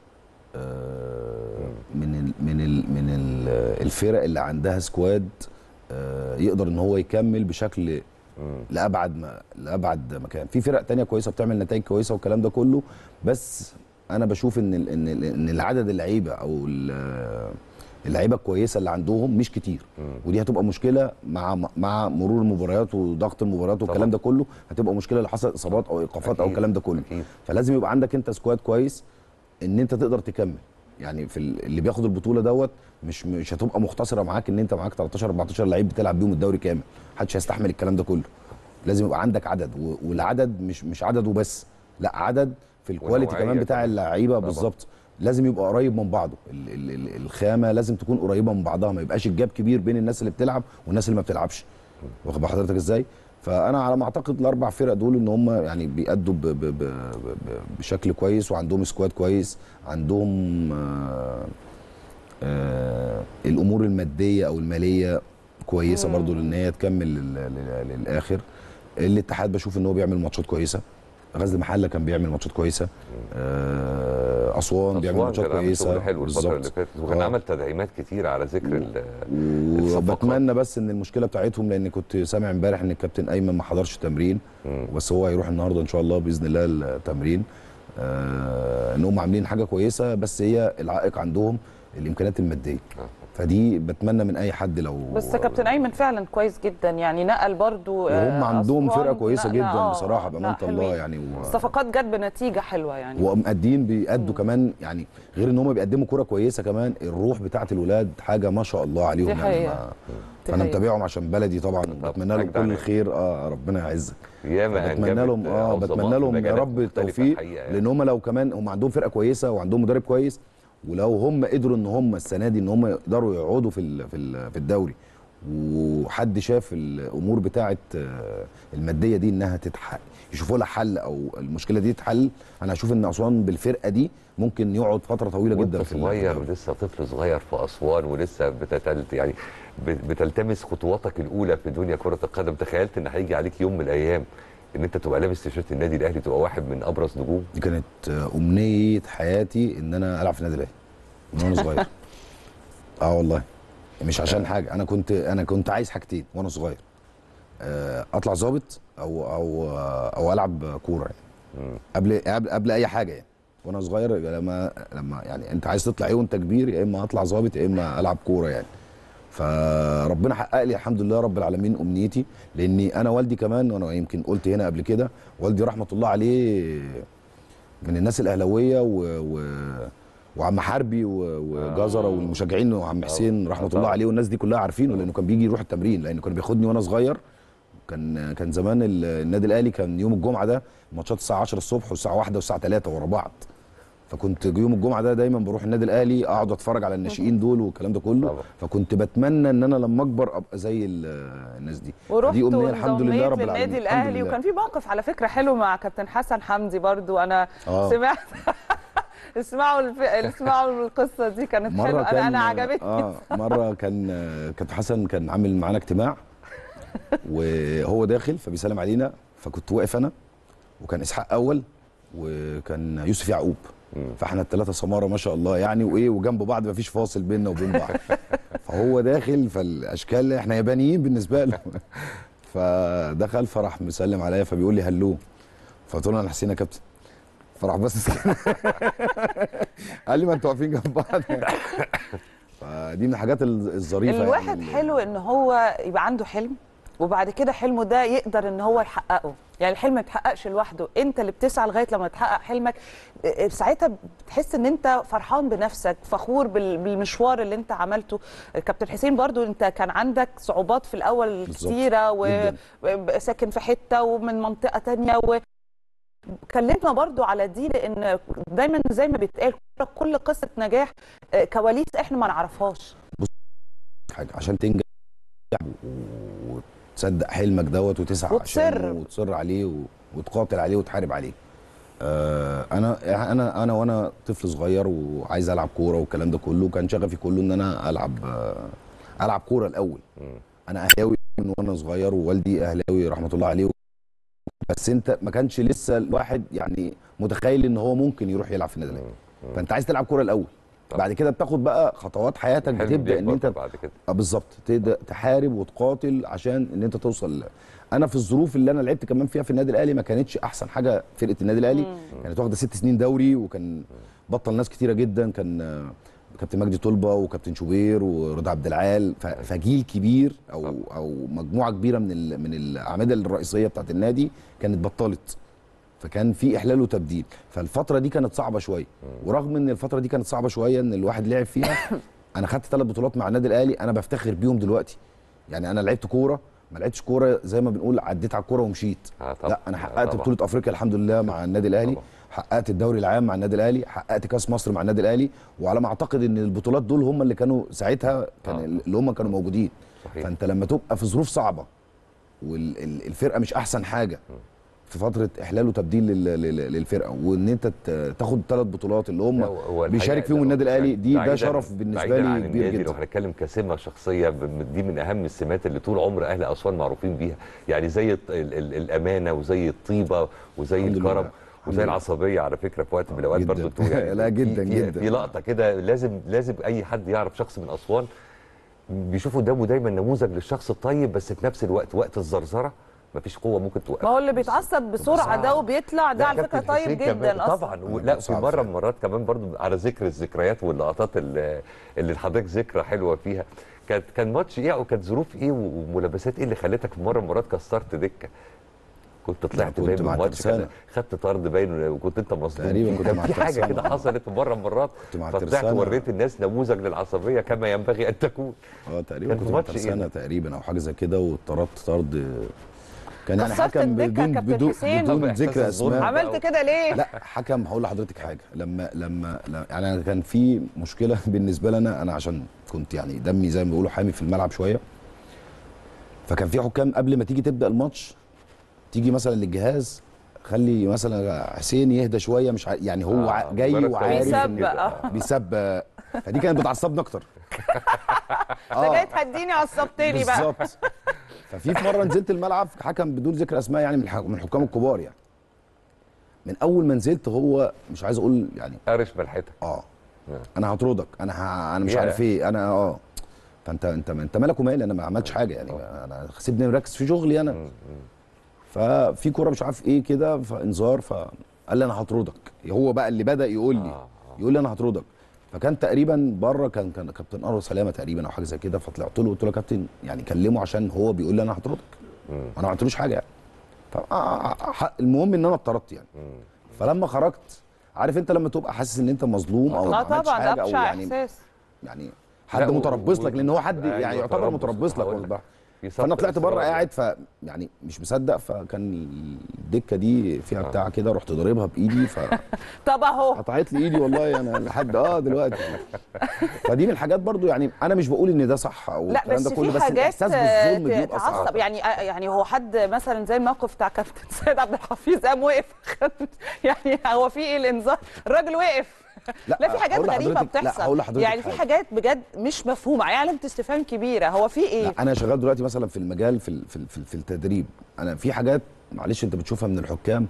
آه، من ال من ال من ال الفرق اللي عندها سكواد آه، يقدر ان هو يكمل بشكل لابعد ما لابعد مكان في فرق تانية كويسه بتعمل نتائج كويسه والكلام ده كله بس انا بشوف ان ال- ان ال- ان العدد اللعيبه او ال- اللعيبه الكويسه اللي عندهم مش كتير ودي هتبقى مشكله مع مع مرور المباريات وضغط المباريات والكلام
طبعاً.
ده كله هتبقى مشكله لو حصل اصابات او ايقافات او
أكيد،
الكلام ده كله
أكيد.
فلازم يبقى عندك انت سكواد كويس ان انت تقدر تكمل يعني في ال- اللي بياخد البطوله دوت مش مش هتبقى مختصره معاك ان انت معاك 13 14 لعيب بتلعب بيهم الدوري كامل محدش هيستحمل الكلام ده كله لازم يبقى عندك عدد و- والعدد مش مش عدد وبس لا عدد في الكواليتي
ونوعية
كمان بتاع
كمان.
اللعيبه
طبعا.
بالظبط لازم يبقى قريب من بعضه ال ال ال الخامه لازم تكون قريبه من بعضها ما يبقاش الجاب كبير بين الناس اللي بتلعب والناس اللي ما بتلعبش واخد بال حضرتك ازاي فانا على ما اعتقد الاربع فرق دول ان هم يعني بيأدوا ب ب ب ب بشكل كويس وعندهم سكواد كويس عندهم آه آه الامور الماديه او الماليه كويسه برضو لان هي تكمل لل- لل- للاخر الاتحاد بشوف ان هو بيعمل ماتشات كويسه غزل المحله كان بيعمل ماتشات كويسه آه اسوان بيعمل
أسوان
ماتشات
كان عامل
كويسه
شغل حلو الفتره اللي
بالظبط.
فاتت وكان
آه.
عمل تدعيمات كتير على ذكر ال- الصفقات.
وبتمنى بس ان المشكله بتاعتهم لان كنت سامع امبارح ان الكابتن ايمن ما حضرش تمرين بس هو هيروح النهارده ان شاء الله باذن الله التمرين آه ان هم عاملين حاجه كويسه بس هي العائق عندهم الامكانيات الماديه فدي بتمنى من اي حد لو
بس كابتن ايمن فعلا كويس جدا يعني نقل برضو
وهم
آه،
عندهم
أسوان
فرقه كويسه
نقلة-
جدا
آه،
بصراحه
لا،
بامانه الله
حلوين.
يعني و...
الصفقات جت بنتيجه حلوه يعني
ومقدين بيأدوا كمان يعني غير ان هم بيقدموا كرة كويسه كمان الروح بتاعه الولاد حاجه ما شاء الله عليهم
دي
يعني
حقيقة.
ما-
دي
فانا
حقيقة.
متابعهم عشان بلدي طبعا وبتمنى لهم
أجدع
كل
ناس.
الخير اه ربنا يعزك
ياما
بتمنى
أنجبت
لهم اه
عظماء
بتمنى
في
لهم يا
مجالات
رب
مختلفة
التوفيق
الحقيقة يعني.
لان هم لو كمان هم عندهم فرقه كويسه وعندهم مدرب كويس ولو هم قدروا ان هم السنه دي ان هم يقدروا يقعدوا في ال- في ال- في الدوري وحد شاف الامور بتاعه آه، الماديه دي انها تتحل يشوفوا لها حل او المشكله دي تتحل انا هشوف ان اسوان بالفرقه دي ممكن يقعد فتره طويله
وانت
جدا في ال-
صغير
الدوري.
ولسه طفل صغير في اسوان ولسه بتتلت يعني ب- بتلتمس خطواتك الاولى في دنيا كره القدم تخيلت ان هيجي عليك يوم من الايام ان انت تبقى لابس تيشيرت النادي الاهلي تبقى واحد من ابرز نجوم
دي كانت آه، امنيه حياتي ان انا العب في النادي الاهلي من وانا صغير اه والله مش عشان حاجه انا كنت انا كنت عايز حاجتين وانا صغير آه، اطلع ظابط او او او العب كوره يعني قبل قبل قبل اي حاجه يعني وانا صغير لما لما يعني انت عايز تطلع ايه وانت كبير يا اما اطلع ظابط يا اما العب كوره يعني فربنا حقق لي الحمد لله رب العالمين امنيتي لاني انا والدي كمان وانا يمكن قلت هنا قبل كده والدي رحمه الله عليه من الناس الاهلاويه و, و وعم حربي و- وجزره والمشجعين وعم حسين رحمه الله
طبعا.
عليه والناس دي كلها عارفينه لانه كان بيجي يروح التمرين لانه كان بياخدني وانا صغير كان كان زمان ال- النادي الاهلي كان يوم الجمعه ده ماتشات الساعه 10 الصبح والساعه 1 والساعه 3 ورا بعض فكنت يوم الجمعه ده دايما بروح النادي الاهلي اقعد اتفرج على الناشئين دول والكلام ده كله
طبعا.
فكنت بتمنى ان انا لما اكبر ابقى زي ال- الناس دي
ورحت
دي امنيه الحمد لله رب
للنادي
العالمين الحمد
الاهلي
لله.
وكان في موقف على فكره حلو مع كابتن حسن حمدي برضو انا
آه.
سمعت اسمعوا الف... اسمعوا القصه دي كانت
مره
حلوه
كان
انا انا عجبتني
اه مره كان كابتن حسن كان عامل معانا اجتماع وهو داخل فبيسلم علينا فكنت واقف انا وكان اسحاق اول وكان يوسف يعقوب فاحنا الثلاثه سماره ما شاء الله يعني وايه وجنب بعض ما فيش فاصل بيننا وبين بعض فهو داخل فالاشكال احنا يابانيين بالنسبه له فدخل فراح مسلم عليا فبيقول لي هلو فقلت له انا حسين يا كابتن فراح بس كده قال لي ما انتوا واقفين جنب بعض فدي من الحاجات ال- الظريفه
الواحد
يعني
حلو ان هو يبقى عنده حلم وبعد كده حلمه ده يقدر ان هو يحققه يعني الحلم ما يتحققش لوحده انت اللي بتسعى لغايه لما تحقق حلمك اه، ساعتها بتحس ان انت فرحان بنفسك فخور بال- بالمشوار اللي انت عملته كابتن حسين برضو انت كان عندك صعوبات في الاول
بالظبط،
كتيره
جداً.
وساكن في حته ومن منطقه تانية و كلمنا برضو على دي لان دايما زي ما بيتقال كل قصه نجاح اه، كواليس احنا ما نعرفهاش
حاجه عشان تنجح وتصدق حلمك دوت وتسعى
وتصر.
عشانه وتصر عليه و- وتقاتل عليه وتحارب عليه آه انا انا انا وانا طفل صغير وعايز العب كوره والكلام ده كله كان شغفي كله ان انا العب آه العب كوره الاول انا اهلاوي من وانا صغير ووالدي اهلاوي رحمه الله عليه بس انت ما كانش لسه الواحد يعني متخيل ان هو ممكن يروح يلعب في النادي الاهلي فانت عايز تلعب كوره الاول
طبعا.
بعد كده بتاخد بقى خطوات حياتك
الحلم
بتبدا ان
بيكبر
انت
بعد كده
اه بالظبط تبدا تحارب وتقاتل عشان ان انت توصل انا في الظروف اللي انا لعبت كمان فيها في النادي الاهلي ما كانتش احسن حاجه فرقه النادي الاهلي كانت واخده ست سنين دوري وكان بطل ناس كتيره جدا كان آه، كابتن مجدي طلبه وكابتن شوبير ورضا عبد العال ف- فجيل كبير او او مجموعه كبيره من ال- من الاعمده الرئيسيه بتاعت النادي كانت بطلت فكان في احلال وتبديل فالفتره دي كانت صعبه شويه ورغم ان الفتره دي كانت صعبه شويه ان الواحد لعب فيها انا خدت ثلاث بطولات مع النادي الاهلي انا بفتخر بيهم دلوقتي يعني انا لعبت كوره ما لعبتش كوره زي ما بنقول عديت على الكوره ومشيت
آه طبعا.
لا انا
آه
حققت
طبعا.
بطوله افريقيا الحمد لله مع النادي الاهلي
طبعا.
حققت الدوري العام مع النادي الاهلي حققت كاس مصر مع النادي الاهلي وعلى ما اعتقد ان البطولات دول هم اللي كانوا ساعتها كان
آه.
اللي هم كانوا موجودين
صحيح.
فانت لما تبقى في ظروف صعبه والفرقه مش احسن حاجه في فتره احلال وتبديل لل- لل- للفرقه وان انت ت- تاخد ثلاث بطولات اللي
لا،
هم
هو الحقيقة
بيشارك فيهم
لو-
النادي الاهلي دي ده
بعيداً-
شرف بالنسبه
بعيداً
لي
عن
كبير
النادي لو
جدا
هنتكلم كسمه شخصيه ب- دي من اهم السمات اللي طول عمر اهل اسوان معروفين بيها يعني زي الط- ال ال الامانه وزي الطيبه وزي
الحمد لله.
الكرم
الحمد
وزي
لله.
العصبيه على فكره في وقت من الاوقات
جداً.
برضو انتوا يعني
لا،
في-
جداً،
في-
جداً.
في لقطه كده لازم لازم اي حد يعرف شخص من اسوان بيشوف قدامه دايما نموذج للشخص الطيب بس في نفس الوقت وقت الزرزره مفيش قوه ممكن توقف
ما هو اللي بيتعصب بسرعه ده وبيطلع ده على فكره طيب جدا اصلا
طبعا لا في
صعب
مره
فعلا.
من المرات كمان برضو على ذكر الذكريات واللقطات اللي, اللي لحضرتك ذكرى حلوه فيها كانت كان ماتش ايه او كانت ظروف ايه وملابسات ايه اللي خلتك في مره من المرات كسرت دكه كنت طلعت
كنت
باين من
مع
الماتش كده،
الترسانة.
خدت طرد باين وكنت انت مظلوم
تقريبا كنت
كان
مع
في حاجه
الترسانة.
كده حصلت في مره من المرات
كنت مع
فطلعت
الترسانة.
وريت الناس نموذج للعصبيه كما ينبغي ان تكون
اه تقريبا
كان في
كنت مع
ماتش إيه
ترسانة
ده؟
تقريبا او حاجه زي كده واتطردت طرد كان يعني
كسرت
حكم
الدكة يا
بدون
كابتن
بدون,
حسين.
بدون
طب إحساس
ذكر
الظلم.
اسماء
عملت كده ليه
لا حكم هقول لحضرتك حاجه لما لما لا- يعني انا كان في مشكله بالنسبه لنا انا عشان كنت يعني دمي زي ما بيقولوا حامي في الملعب شويه فكان في حكام قبل ما تيجي تبدا الماتش تيجي مثلا للجهاز خلي مثلا حسين يهدى شويه مش ع... يعني هو
آه،
ع- جاي
مجرد
وعارف
بيسبق،
إن-
آه.
بيسبق فدي كانت بتعصبني اكتر
ده جاي تهديني عصبتني بقى
بالظبط ففي في مره نزلت الملعب حكم بدون ذكر اسماء يعني من الح- من الحكام الكبار يعني من اول ما نزلت هو مش عايز اقول يعني
قارش ملحتك
اه
نعم.
انا هطردك انا ه... انا مش
يا.
عارف ايه انا اه فانت انت انت مالك ومالي انا ما عملتش حاجه يعني انا سيبني مركز في شغلي انا ففي كوره مش عارف ايه كده فانذار فقال لي انا هطردك هو بقى اللي بدا يقول لي
آه،
يقول لي انا هطردك فكان تقريبا بره كان كان كابتن انور سلامه تقريبا او حاجه زي كده فطلعت له قلت له يا كابتن يعني كلمه عشان هو بيقول لي انا هطردك انا ما عملتلوش حاجه يعني ف- آه، آه، المهم ان انا اتطردت يعني فلما خرجت عارف انت لما تبقى حاسس ان انت مظلوم او ما
اه
عملتش
طبعا ده
حاجه او
ابشع
يعني
احساس
يعني
لا،
حد
و-
متربص
و-
لك لان هو حد
أيوة،
يعني يعتبر
تربص،
متربص لك
هقول
واخد بالك
في
فانا
سبق
طلعت بره
إصرار
قاعد ف يعني مش مصدق فكان الدكه دي فيها بتاع كده رحت ضاربها بايدي فقطعت
طب اهو
لي ايدي والله انا لحد اه دلوقتي فدي من الحاجات برضو يعني انا مش بقول ان ده صح او
لا
الكلام
بس
ده كله
في
بس
حاجات
الاحساس بالظلم
آه،
بيبقى صعب
تعصب يعني آه، يعني هو حد مثلا زي الموقف بتاع كابتن سيد عبد الحفيظ قام وقف خد- يعني هو في ايه الانذار الراجل وقف لا,
لا،
في حاجات
هقول
غريبه
لحضرتك- لا،
بتحصل
هقول لحضرتك
يعني في
حاجة.
حاجات بجد مش مفهومه يعني علامه استفهام كبيره هو في ايه
لا انا شغال دلوقتي مثلا في المجال في ال- في ال- في, ال- في التدريب انا في حاجات معلش انت بتشوفها من الحكام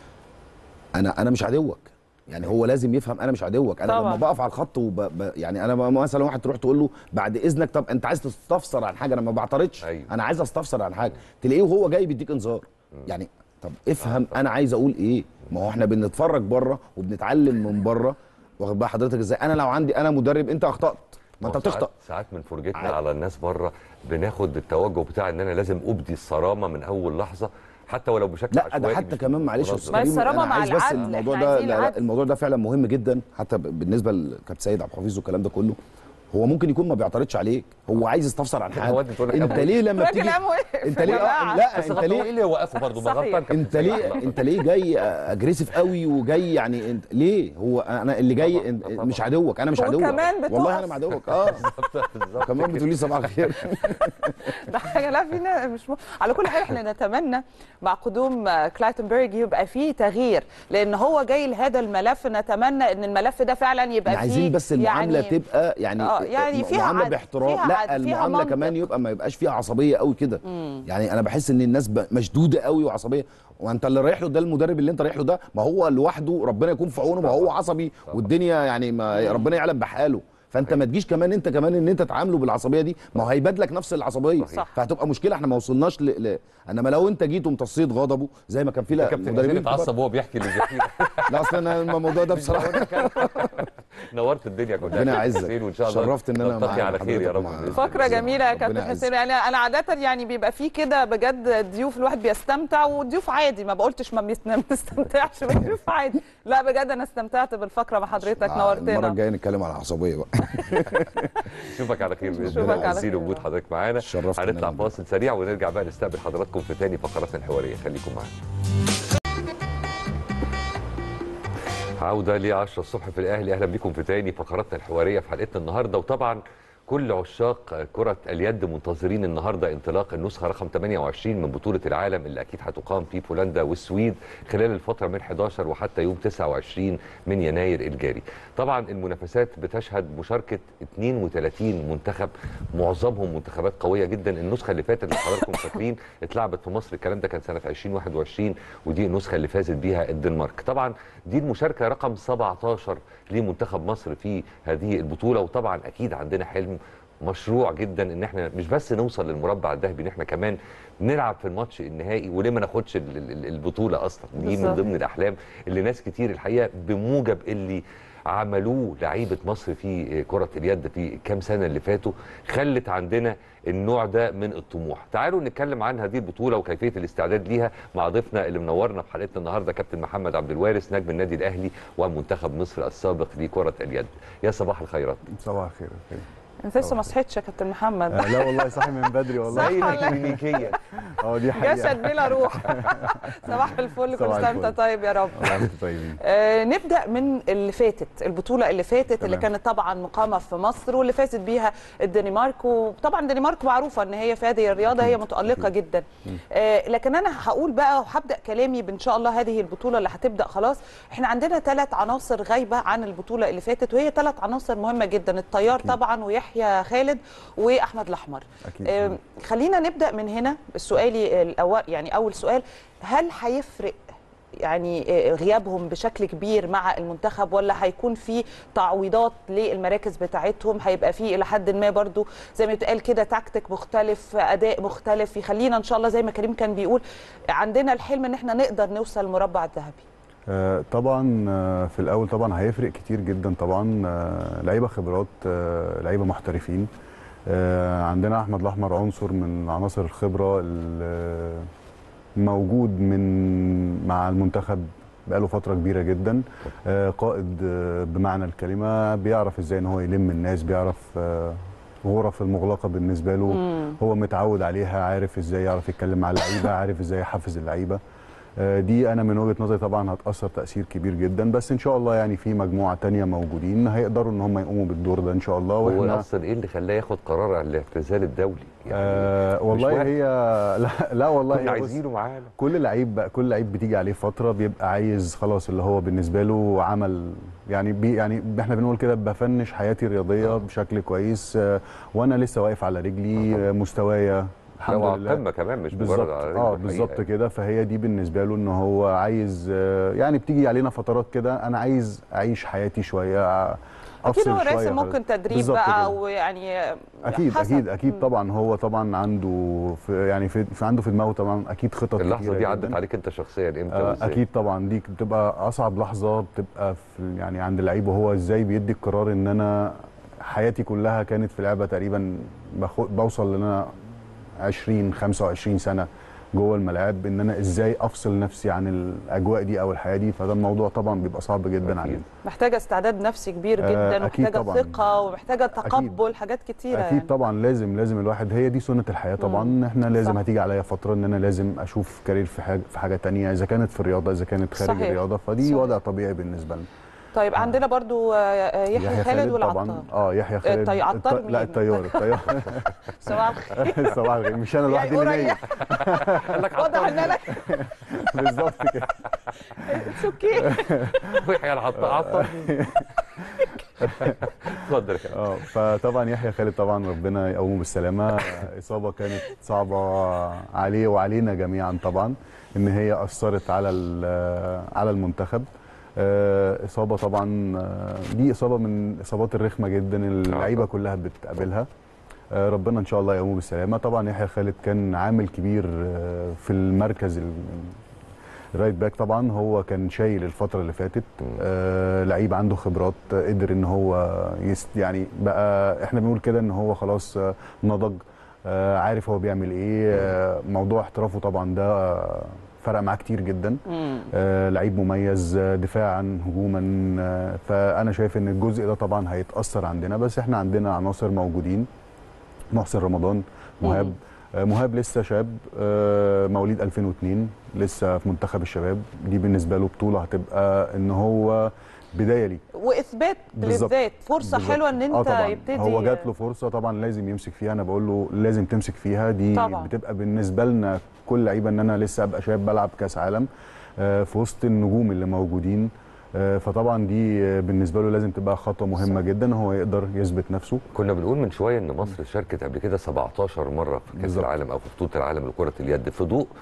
انا انا مش عدوك يعني هو لازم يفهم انا مش عدوك انا
طبعاً.
لما بقف على الخط وب... ب... يعني انا ب- مثلا واحد تروح تقول له بعد اذنك طب انت عايز تستفسر عن حاجه انا ما بعترضش
أيوة.
انا عايز استفسر عن حاجه تلاقيه وهو جاي بيديك انذار يعني طب افهم انا عايز اقول ايه ما هو احنا بنتفرج بره وبنتعلم من بره واخد بقى حضرتك ازاي انا لو عندي انا مدرب انت اخطات ما انت
هو ساعات-
بتخطأ
ساعات من فرجتنا
عادي.
على الناس بره بناخد التوجه بتاع ان انا لازم ابدي الصرامه من اول لحظه حتى ولو بشكل
لا ده
عشوائي
حتى
مش
كمان معلش يا
منظم.
استاذ
ما
كريم
الصرامة
انا
مع
عايز بس
العدل،
الموضوع
إحنا
ده
عايزين
لا لا
العدل.
الموضوع ده فعلا مهم جدا حتى ب- بالنسبه لكابتن سيد عبد الحفيظ والكلام ده كله هو ممكن يكون ما بيعترضش عليك هو عايز يستفسر عن
هو
حاجه
أنت تقول لك
انت
أبو-
ليه لما
الراجل
بتيجي
قام وقف
انت
يا
ليه
جماعة.
آه، لا
بس
انت
غلطان ايه
ليه
اللي وقفه برضه ما
صحيح.
غلطان كابتن
انت
سيد.
ليه انت ليه جاي اجريسيف قوي وجاي يعني انت ليه هو انا اللي جاي
طبعاً،
انت-
طبعاً.
مش عدوك انا مش عدوك
وكمان بتقف.
والله انا مش عدوك اه
بالظبط
كمان بتقول لي صباح الخير
ده حاجه لا في ناس مش م... على كل حال احنا نتمنى مع قدوم آه، كلايتنبرج يبقى فيه تغيير لان هو جاي لهذا الملف نتمنى ان الملف ده فعلا يبقى
احنا
فيه
عايزين بس المعامله
يعني
تبقى يعني
آه، يعني فيها
معامله
عدل،
باحترام
فيها
لا
عدل، فيها
المعامله
منطق.
كمان يبقى ما يبقاش فيها عصبيه قوي كده يعني انا بحس ان الناس ب- مشدوده قوي وعصبيه وانت اللي رايح له ده المدرب اللي انت رايح له ده ما هو لوحده ربنا يكون في عونه ما هو عصبي والدنيا يعني ما ربنا يعلم بحاله فانت ما تجيش كمان انت كمان ان انت تعامله بالعصبيه دي ما هو هيبادلك نفس العصبيه
صح.
فهتبقى مشكله احنا ما وصلناش ل... ل... انما لو انت جيت وامتصيت غضبه زي ما كان في لا
كابتن
مدربين
حسين
كبار.
اتعصب وهو بيحكي اللي بيحكيه
لا اصل انا الموضوع ده بصراحه
نورت الدنيا كلها
ربنا
كابتن
يعزك.
حسين وان شاء الله
شرفت إن أنا
نلتقي
معاك
على خير يا
حضرتك
رب
مع-
بإذن
فقرة
الله.
جميلة يا
ربنا
كابتن
يعزك.
حسين يعني أنا عادة يعني بيبقى فيه كده بجد ضيوف الواحد بيستمتع وضيوف عادي ما بقولتش ما بيست- ما بنستمتعش ضيوف عادي لا بجد أنا استمتعت بالفقرة مع حضرتك
آه، المره
نورتنا
الجايه نتكلم على العصبيه بقى
نشوفك على خير باذن
نشوفك
الله
على
عايزين
خير.
وجود حضرتك معانا
اتشرفت إن
هنطلع
أنا-
فاصل سريع ونرجع بقى نستقبل حضراتكم في تاني فقراتنا الحواريه خليكم معانا عودة ل 10 الصبح في الأهلي أهلا بكم في تاني فقراتنا الحوارية في حلقتنا النهاردة وطبعا كل عشاق كرة اليد منتظرين النهاردة انطلاق النسخة رقم 28 من بطولة العالم اللي أكيد هتقام في بولندا والسويد خلال الفترة من 11 وحتى يوم 29 من يناير الجاري طبعا المنافسات بتشهد مشاركة 32 منتخب معظمهم منتخبات قوية جدا النسخة اللي فاتت اللي حضراتكم فاكرين اتلعبت في مصر الكلام ده كان سنة 2021 ودي النسخة اللي فازت بيها الدنمارك طبعا دي المشاركة رقم 17 لمنتخب مصر في هذه البطولة وطبعا أكيد عندنا حلم مشروع جدا ان احنا مش بس نوصل للمربع الذهبي ان احنا كمان نلعب في الماتش النهائي وليه ما ناخدش ال- ال- ال- البطوله اصلا دي من
بالظبط.
ضمن الاحلام اللي ناس كتير الحقيقه بموجب اللي عملوه لعيبه مصر في كره اليد في كام سنه اللي فاتوا خلت عندنا النوع ده من الطموح تعالوا نتكلم عن هذه البطوله وكيفيه الاستعداد ليها مع ضيفنا اللي منورنا في حلقتنا النهارده كابتن محمد عبد الوارث نجم النادي الاهلي ومنتخب مصر السابق لكره اليد يا صباح الخيرات
صباح الخير خير.
انت لسه ما صحيتش يا كابتن محمد
آه لا والله صاحي من بدري والله
زي
ولا؟
الكلينيكيه
اه دي حقيقه
جسد بلا روح صباح الفل كل
صباح
سنه وانت
الفل.
طيب يا رب
والله انتوا طيبين
آه، نبدا من اللي فاتت البطوله اللي فاتت اللي
تمام.
كانت طبعا مقامه في مصر واللي فازت بيها الدنمارك وطبعا الدنمارك معروفه ان هي في هذه الرياضه هي متالقه جدا آه، لكن انا هقول بقى وهبدا كلامي بان شاء الله هذه البطوله اللي هتبدا خلاص احنا عندنا ثلاث عناصر غايبه عن البطوله اللي فاتت وهي ثلاث عناصر مهمه جدا الطيار طبعا ويحيى خالد واحمد الاحمر
أكيد.
آه، خلينا نبدا من هنا سؤالي الاول يعني اول سؤال هل هيفرق يعني آه، غيابهم بشكل كبير مع المنتخب ولا هيكون في تعويضات للمراكز بتاعتهم هيبقى في الى حد ما برضو زي ما بتقال كده تكتيك مختلف اداء مختلف يخلينا ان شاء الله زي ما كريم كان بيقول عندنا الحلم ان احنا نقدر نوصل المربع الذهبي
آه طبعا آه في الاول طبعا هيفرق كتير جدا طبعا آه لعيبه خبرات آه لعيبه محترفين آه عندنا احمد الاحمر عنصر من عناصر الخبره اللي موجود من مع المنتخب بقاله فتره كبيره جدا آه قائد آه بمعنى الكلمه بيعرف ازاي ان هو يلم الناس بيعرف آه غرف المغلقه بالنسبه له هو متعود عليها عارف ازاي يعرف يتكلم مع اللعيبه عارف ازاي يحفز اللعيبه آه، دي انا من وجهه نظري طبعا هتاثر تاثير كبير جدا بس ان شاء الله يعني في مجموعه تانية موجودين هيقدروا ان هم يقوموا بالدور ده ان شاء الله
هو
واحنا
اصلا ايه اللي خلاه ياخد قرار على الاعتزال الدولي
آه والله
واحد.
هي لا, لا والله
كنا
هي بص،
عايزينه معانا
كل لعيب بقى كل لعيب بتيجي عليه فتره بيبقى عايز خلاص اللي هو بالنسبه له عمل يعني بي يعني احنا بنقول كده بفنش حياتي الرياضيه بشكل كويس آه وانا لسه واقف على رجلي آه مستوايا الحمد
لو على
لله
القمه كمان مش
بالظبط
مجرد على رجله
اه
الحقيقة
بالظبط
يعني.
كده فهي دي بالنسبه له ان هو عايز آه، يعني بتيجي علينا فترات كده انا عايز اعيش حياتي شويه آه،
اكيد
أفصل
هو
شوية
راسم
خلاص.
ممكن تدريب
بالظبط
بقى
كده.
او يعني
اكيد
حسب.
اكيد اكيد طبعا هو طبعا عنده في يعني في, في عنده في دماغه طبعا اكيد خطط
اللحظه
كتيرة
دي عدت
جداً.
عليك انت شخصيا امتى
آه،
وإزاي؟
اكيد طبعا دي بتبقى اصعب لحظه بتبقى في يعني عند اللعيب وهو ازاي بيدي القرار ان انا حياتي كلها كانت في لعبه تقريبا بخو- بوصل ان انا 20 25 سنه جوه الملاعب ان انا ازاي افصل نفسي عن الاجواء دي او الحياه دي فده الموضوع طبعا بيبقى صعب جدا
أكيد.
علينا
محتاجه استعداد نفسي كبير
آه،
جدا
أكيد
ومحتاجه
طبعاً.
ثقه ومحتاجه تقبل حاجات كتيره
اكيد
يعني.
طبعا لازم لازم الواحد هي دي سنه الحياه طبعا
مم.
احنا لازم
صح.
هتيجي عليا فتره ان انا لازم اشوف كارير في حاجه في حاجه تانية اذا كانت في الرياضه اذا كانت خارج
صحيح.
الرياضه فدي
صحيح.
وضع طبيعي بالنسبه لنا
طيب عندنا برضو آه، آه، يحيى خالد والعطار
اه يحيى خالد
الطي- عطار
الط- لا
مين؟
الطيار الطيار
صباح الخير
صباح الخير مش انا لوحدي اللي نايم
قريب واضح ان انا
بالظبط كده
اتس اوكي
ويحيى العطار عطار اتفضل يا كابتن.
اه فطبعا يحيى خالد طبعا ربنا يقومه بالسلامه اصابه كانت صعبه عليه وعلينا جميعا طبعا ان هي اثرت على ال- على المنتخب آه، اصابه طبعا آه، دي اصابه من الاصابات الرخمه جدا اللعيبه كلها بتقابلها آه، ربنا ان شاء الله يقومه بالسلامه طبعا يحيى خالد كان عامل كبير آه، في المركز ال- الرايت باك طبعا هو كان شايل الفتره اللي فاتت آه لعيب عنده خبرات آه، قدر ان هو يست يعني بقى احنا بنقول كده ان هو خلاص آه، نضج آه عارف هو بيعمل ايه آه موضوع احترافه طبعا ده آه، فرق معاه كتير جدا آه لعيب مميز آه، دفاعا هجوما آه فانا شايف ان الجزء ده طبعا هيتاثر عندنا بس احنا عندنا عناصر موجودين محسن رمضان مهاب آه، مهاب لسه شاب آه، مواليد 2002 لسه في منتخب الشباب دي بالنسبه له بطوله هتبقى ان هو بدايه ليه
واثبات
بالظبط.
للذات فرصه
بالظبط.
حلوه ان
آه
انت
طبعاً.
يبتدي
هو جات له فرصه طبعا لازم يمسك فيها انا بقول له لازم تمسك فيها دي
طبعاً.
بتبقى بالنسبه لنا كل لعيبه ان انا لسه ابقى شاب بلعب كاس عالم آه، في وسط النجوم اللي موجودين آه، فطبعا دي آه، بالنسبه له لازم تبقى خطوه مهمه جدا هو يقدر يثبت نفسه
كنا بنقول من شويه ان مصر شاركت قبل كده 17 مره في كاس
بالظبط.
العالم او في بطوله العالم لكره اليد في ضوء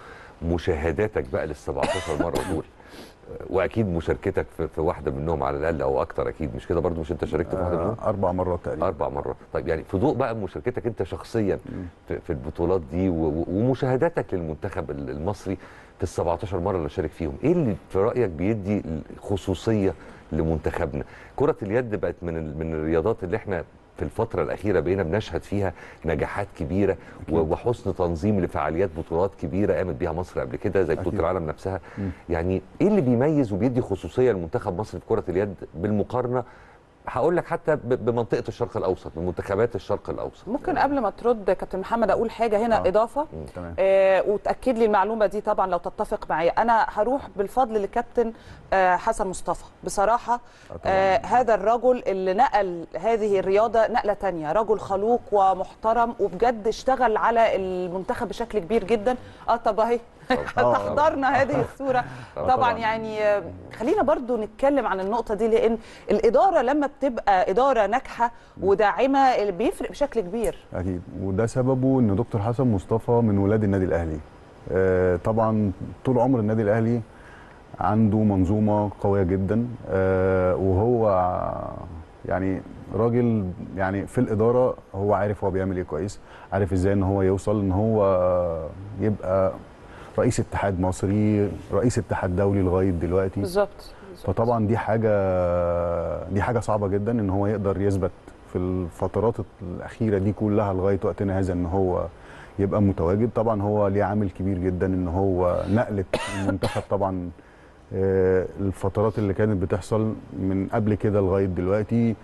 مشاهداتك بقى لل 17 مره دول واكيد مشاركتك في, في واحده منهم على الاقل او اكتر اكيد مش كده برضو مش انت شاركت في واحده منهم
آه، اربع مرات تقريبا
اربع مرات طيب يعني في ضوء بقى مشاركتك انت شخصيا في, في البطولات دي و- و- ومشاهداتك للمنتخب ال- المصري في ال 17 مره اللي شارك فيهم ايه اللي في رايك بيدي خصوصيه لمنتخبنا كره اليد بقت من ال- من الرياضات اللي احنا في الفترة الأخيرة بقينا بنشهد فيها نجاحات كبيرة و- وحسن تنظيم لفعاليات بطولات كبيرة قامت بيها مصر قبل كده زي بطولة
أكيد.
العالم نفسها يعني إيه اللي بيميز وبيدي خصوصية لمنتخب مصر في كرة اليد بالمقارنة هقول لك حتى ب- بمنطقة الشرق الأوسط بمنتخبات الشرق الأوسط
ممكن قبل ما ترد كابتن محمد اقول حاجه هنا
آه.
اضافه
تمام
آه وتاكد لي المعلومه دي طبعا لو تتفق معايا انا هروح بالفضل لكابتن آه حسن مصطفى بصراحه آه هذا الرجل اللي نقل هذه الرياضه نقله تانية رجل خلوق ومحترم وبجد اشتغل على المنتخب بشكل كبير جدا اه طب اهي تحضرنا هذه الصوره
آه،
طبعا
طبعاً.
يعني آه، خلينا برضو نتكلم عن النقطه دي لان الاداره لما بتبقى اداره ناجحه وداعمه بيفرق بشكل كبير
اكيد وده سببه ان دكتور حسن مصطفى من ولاد النادي الاهلي آه، طبعا طول عمر النادي الاهلي عنده منظومه قويه جدا آه، وهو يعني راجل يعني في الاداره هو عارف هو بيعمل ايه كويس عارف ازاي ان هو يوصل ان هو يبقى رئيس اتحاد مصري رئيس اتحاد دولي لغايه دلوقتي
بالظبط
فطبعا دي حاجه دي حاجه صعبه جدا ان هو يقدر يثبت في الفترات الاخيره دي كلها لغايه وقتنا هذا ان هو يبقى متواجد طبعا هو ليه عامل كبير جدا ان هو نقله المنتخب طبعا آه، الفترات اللي كانت بتحصل من قبل كده لغايه دلوقتي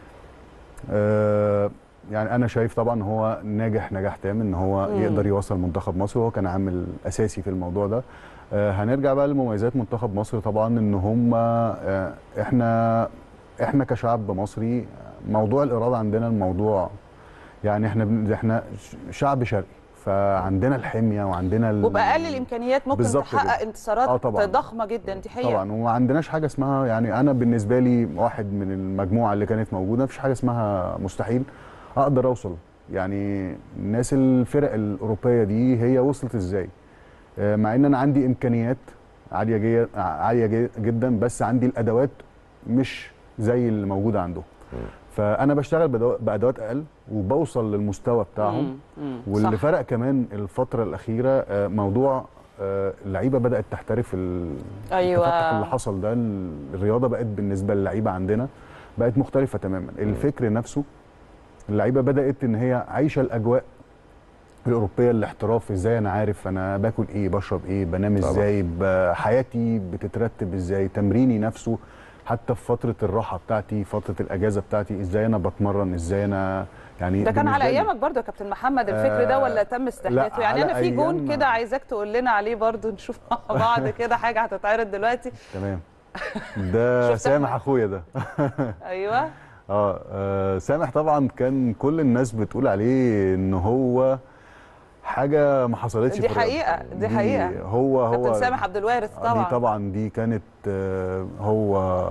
آه، يعني انا شايف طبعا هو ناجح نجاح تام ان هو
مم.
يقدر يوصل منتخب مصر وهو كان عامل اساسي في الموضوع ده آه، هنرجع بقى لمميزات منتخب مصر طبعا ان هم آه، احنا احنا كشعب مصري موضوع الاراده عندنا الموضوع يعني احنا بن- احنا ش- شعب شرقي فعندنا الحميه وعندنا ال-
وباقل الامكانيات ممكن
بالظبط
تحقق
كده.
انتصارات
آه طبعاً.
ضخمه جدا دي حقيقه
طبعا وما عندناش حاجه اسمها يعني انا بالنسبه لي واحد من المجموعه اللي كانت موجوده مفيش حاجه اسمها مستحيل اقدر اوصل يعني الناس الفرق الاوروبيه دي هي وصلت ازاي آه، مع ان انا عندي امكانيات عاليه جي عاليه جي جدا بس عندي الادوات مش زي اللي موجوده عندهم فانا بشتغل بأدو- بادوات اقل وبوصل للمستوى بتاعهم
مم. مم.
واللي
صح.
فرق كمان الفتره الاخيره آه، موضوع آه، اللعيبه بدات تحترف ال-
أيوة.
التفتح اللي حصل ده ال- الرياضه بقت بالنسبه للعيبه عندنا بقت مختلفه تماما الفكر نفسه اللعيبه بدات ان هي عايشه الاجواء الاوروبيه الاحتراف ازاي انا عارف انا باكل ايه بشرب ايه بنام
طبعا.
ازاي ب- حياتي بتترتب ازاي تمريني نفسه حتى في فتره الراحه بتاعتي فتره الاجازه بتاعتي ازاي انا بتمرن ازاي انا يعني
ده كان على
بالنسبة لي-
ايامك برضو يا كابتن محمد الفكر ده
آه،
ولا تم استحداثه يعني
على
انا في جون
أيام-
كده عايزاك تقول لنا عليه برضو نشوف مع بعض كده حاجه هتتعرض دلوقتي
تمام ده
شفت
سامح اخويا ده
ايوه
اه آه، سامح طبعا كان كل الناس بتقول عليه ان هو حاجه ما حصلتش
دي
في الرياضة.
حقيقة، دي حقيقة.
هو هو
كابتن سامح عبد الوارث
دي
طبعا
طبعا دي كانت آه، هو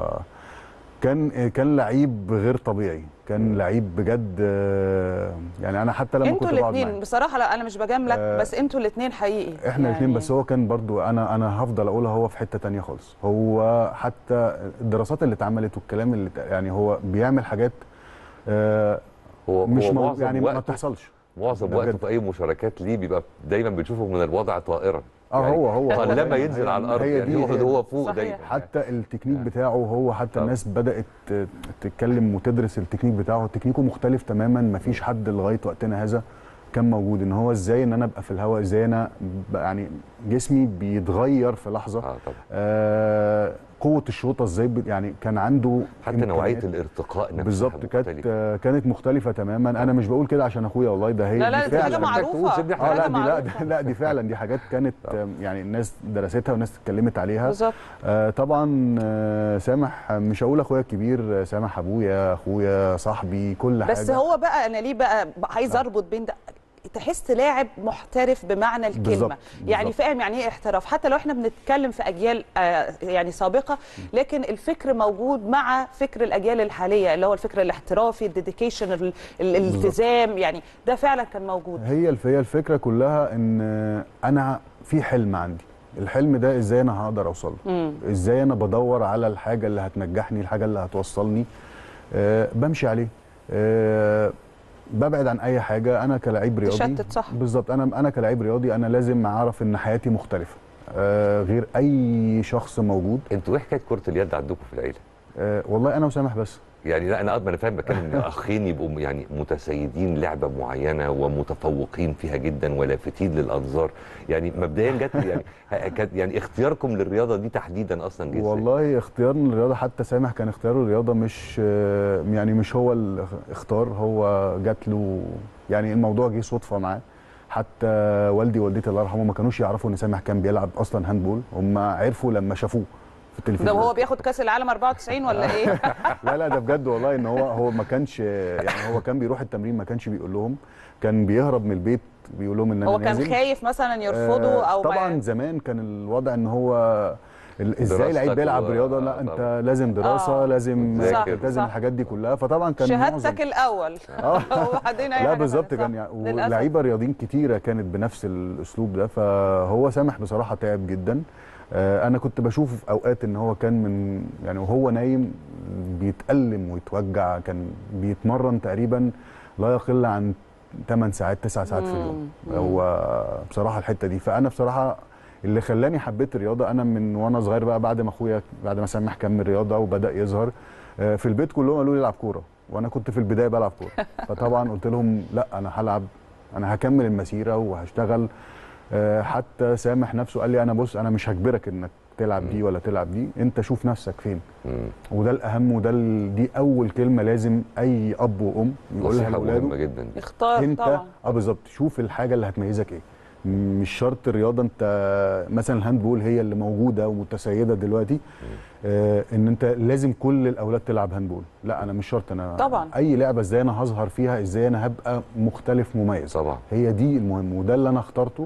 كان كان لعيب غير طبيعي كان لعيب بجد آه، يعني انا حتى لما
انتوا
كنت بقعد معاه
الاثنين بصراحه لا انا مش بجاملك
آه،
بس انتوا الاثنين حقيقي
احنا الاثنين بس هو كان برضو انا انا هفضل اقولها هو في حته تانية خالص هو حتى الدراسات اللي اتعملت والكلام اللي ات- يعني هو بيعمل حاجات آه،
هو
مش
هو
مو
معظم
يعني ما
وقته
بتحصلش
معظم
ده
وقته
بجد.
في اي مشاركات ليه بيبقى دايما بنشوفه من الوضع طائرا
اه هو هو هو
قلما
هي-
ينزل
هي-
على الارض
هي
يعني
دي
هو
هي
هو فوق
صحيح.
دايما
حتى التكنيك بتاعه هو حتى
طبعا.
الناس بدات ت- تتكلم وتدرس التكنيك بتاعه تكنيكه مختلف تماما ما فيش حد لغايه وقتنا هذا كان موجود ان هو ازاي ان انا ابقى في الهواء ازاي انا ب- يعني جسمي بيتغير في لحظه
اه طبعا
آه قوه الشوطه ازاي بت- يعني كان عنده
حتى نوعيه
إمكانيات.
الارتقاء نفسها
بالظبط كانت
مختلفة.
آه، كانت مختلفه تماما انا مش بقول كده عشان اخويا والله ده هي
لا لا
دي
دي حاجه
فعلا
معروفه
سيبني
اه
حاجة
لا دي لا
معروفة.
لا دي فعلا دي حاجات كانت آه، يعني الناس درستها والناس اتكلمت عليها
بالظبط
آه طبعا آه سامح مش هقول اخويا الكبير آه، سامح ابويا اخويا صاحبي كل حاجه
بس هو بقى انا ليه بقى عايز اربط بين ده تحس لاعب محترف بمعنى الكلمه
بالظبط،
يعني
بالظبط.
فاهم يعني ايه احتراف حتى لو احنا بنتكلم في اجيال آه، يعني سابقه لكن الفكر موجود مع فكر الاجيال الحاليه اللي هو الفكر الاحترافي الديديكيشن ال- ال- الالتزام يعني ده فعلا كان موجود
هي الف- هي الفكره كلها ان آه، انا في حلم عندي الحلم ده ازاي انا هقدر اوصل له
مم.
ازاي انا بدور على الحاجه اللي هتنجحني الحاجه اللي هتوصلني أه بمشي عليه أه ببعد عن اي حاجه انا كلاعب رياضي
تشتت، صح.
بالظبط انا انا كلاعب رياضي انا لازم اعرف ان حياتي مختلفه أه غير اي شخص موجود
انتوا ايه حكايه كره اليد عندكم في العيله؟
أه والله انا وسامح بس
يعني لا انا قد ما انا فاهم بتكلم ان اخين يبقوا يعني متسيدين لعبه معينه ومتفوقين فيها جدا ولافتين للانظار يعني مبدئيا جت يعني ه- كانت يعني اختياركم للرياضه دي تحديدا اصلا جه إزاي؟
والله اختيارنا للرياضه حتى سامح كان اختياره الرياضه مش آه، يعني مش هو اللي اختار هو جات له يعني الموضوع جه صدفه معاه حتى والدي ووالدتي الله يرحمهم ما كانوش يعرفوا ان سامح كان بيلعب اصلا هاندبول هم عرفوا لما شافوه في
ده
التلفزيون
وهو بياخد كاس العالم 94 ولا ايه؟
لا لا ده بجد والله ان هو هو ما كانش يعني هو كان بيروح التمرين ما كانش بيقول لهم كان بيهرب من البيت بيقول لهم ان انا
هو كان
نازل.
خايف مثلا يرفضوا
آه،
او
طبعا
ما
زمان كان الوضع ان هو ال- ازاي
دراستك
لعيب بيلعب
و-
رياضه
آه،
لا انت
طبعا.
لازم دراسه
آه.
لازم
صح،
لازم
صح.
الحاجات دي كلها فطبعا كان معظم
شهادتك الاول
اه
وبعدين اي
لا
حاجة
بالظبط
تانية،
كان
صح.
يعني
للأسف.
ولعيبه رياضيين كتيره كانت بنفس الاسلوب ده فهو سامح بصراحه تعب جدا آه، انا كنت بشوف في اوقات ان هو كان من يعني وهو نايم بيتألم ويتوجع كان بيتمرن تقريبا لا يقل عن 8 ساعات 9 ساعات في اليوم
مم.
هو بصراحه الحته دي فانا بصراحه اللي خلاني حبيت الرياضه انا من وانا صغير بقى بعد ما اخويا بعد ما سامح كمل رياضه وبدا يظهر آه، في البيت كلهم قالوا لي العب كوره وانا كنت في البدايه بلعب كوره فطبعا قلت لهم لا انا هلعب انا هكمل المسيره وهشتغل آه، حتى سامح نفسه قال لي انا بص انا مش هجبرك انك تلعب دي ولا تلعب دي انت شوف نفسك فين
مم.
وده الاهم وده ال- دي اول كلمه لازم اي اب وام يقولها
نصيحه
لاولاده
مهمه جدا دي
اختار
انت
طبعا
اه بالظبط شوف الحاجه اللي هتميزك ايه مش شرط الرياضه انت مثلا الهاندبول هي اللي موجوده ومتسيده دلوقتي آه ان انت لازم كل الاولاد تلعب هاندبول لا انا مش شرط انا
طبعا.
اي لعبه ازاي انا هظهر فيها ازاي انا هبقى مختلف مميز
طبعا
هي دي المهم وده اللي انا اخترته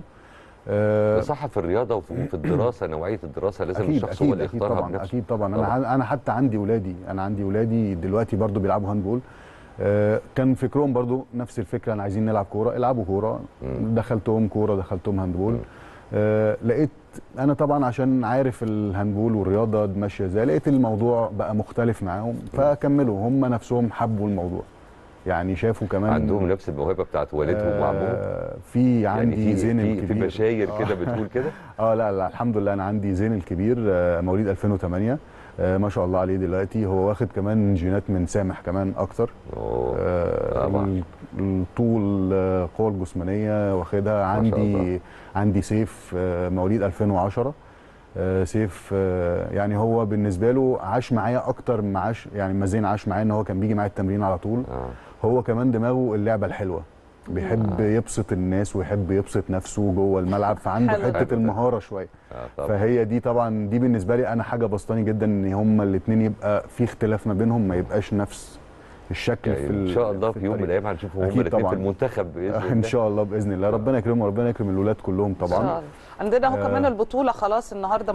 آه
صح في الرياضه وفي وفي الدراسه نوعيه الدراسه لازم
اكيد
الشخص هو
اكيد
اللي
اكيد
يختارها
طبعا
بنفسه
اكيد طبعا
طبعاً.
انا انا حتى عندي ولادي انا عندي ولادي دلوقتي برضو بيلعبوا هاندبول آه، كان فكرهم برضو نفس الفكره انا عايزين نلعب كوره العبوا كوره
مم.
دخلتهم كوره دخلتهم هاندبول
مم.
آه، لقيت انا طبعا عشان عارف الهاندبول والرياضه ماشيه ازاي لقيت الموضوع بقى مختلف معاهم فكملوا هم نفسهم حبوا الموضوع يعني شافوا كمان
عندهم نفس الموهبه بتاعت والدهم وعمهم
آه، في عندي
يعني في
زين
في, في
الكبير.
بشاير
آه.
كده بتقول كده
اه لا لا الحمد لله انا عندي زين الكبير آه، مواليد 2008 آه، ما شاء الله عليه دلوقتي هو واخد كمان جينات من سامح كمان اكتر
أوه.
آه،
طبعا.
ال- الطول آه، القوه الجسمانيه واخدها
ما شاء
عندي
الله.
عندي سيف آه، مواليد 2010 آه، سيف آه، يعني هو بالنسبه له عاش معايا اكتر ما عاش يعني ما زين عاش معايا ان هو كان بيجي معايا التمرين على طول
آه.
هو كمان دماغه اللعبه الحلوه بيحب يبسط الناس ويحب يبسط نفسه جوه الملعب فعنده
حلو.
حلو
حته
ده.
المهاره شويه
آه طبعا
فهي دي طبعا دي بالنسبه لي انا حاجه بسطاني جدا ان هما الاثنين يبقى في اختلاف ما بينهم ما يبقاش نفس الشكل
يعني
في
ان
ال-
شاء الله في يوم من
الطريقة.
الايام هنشوفهم هم
أكيد
الاثنين في
طبعاً.
المنتخب باذن الله
ان شاء الله باذن الله ربنا يكرمه وربنا يكرم الولاد كلهم
إن شاء
طبعا
الله. عندنا اهو
آه.
كمان البطوله خلاص النهارده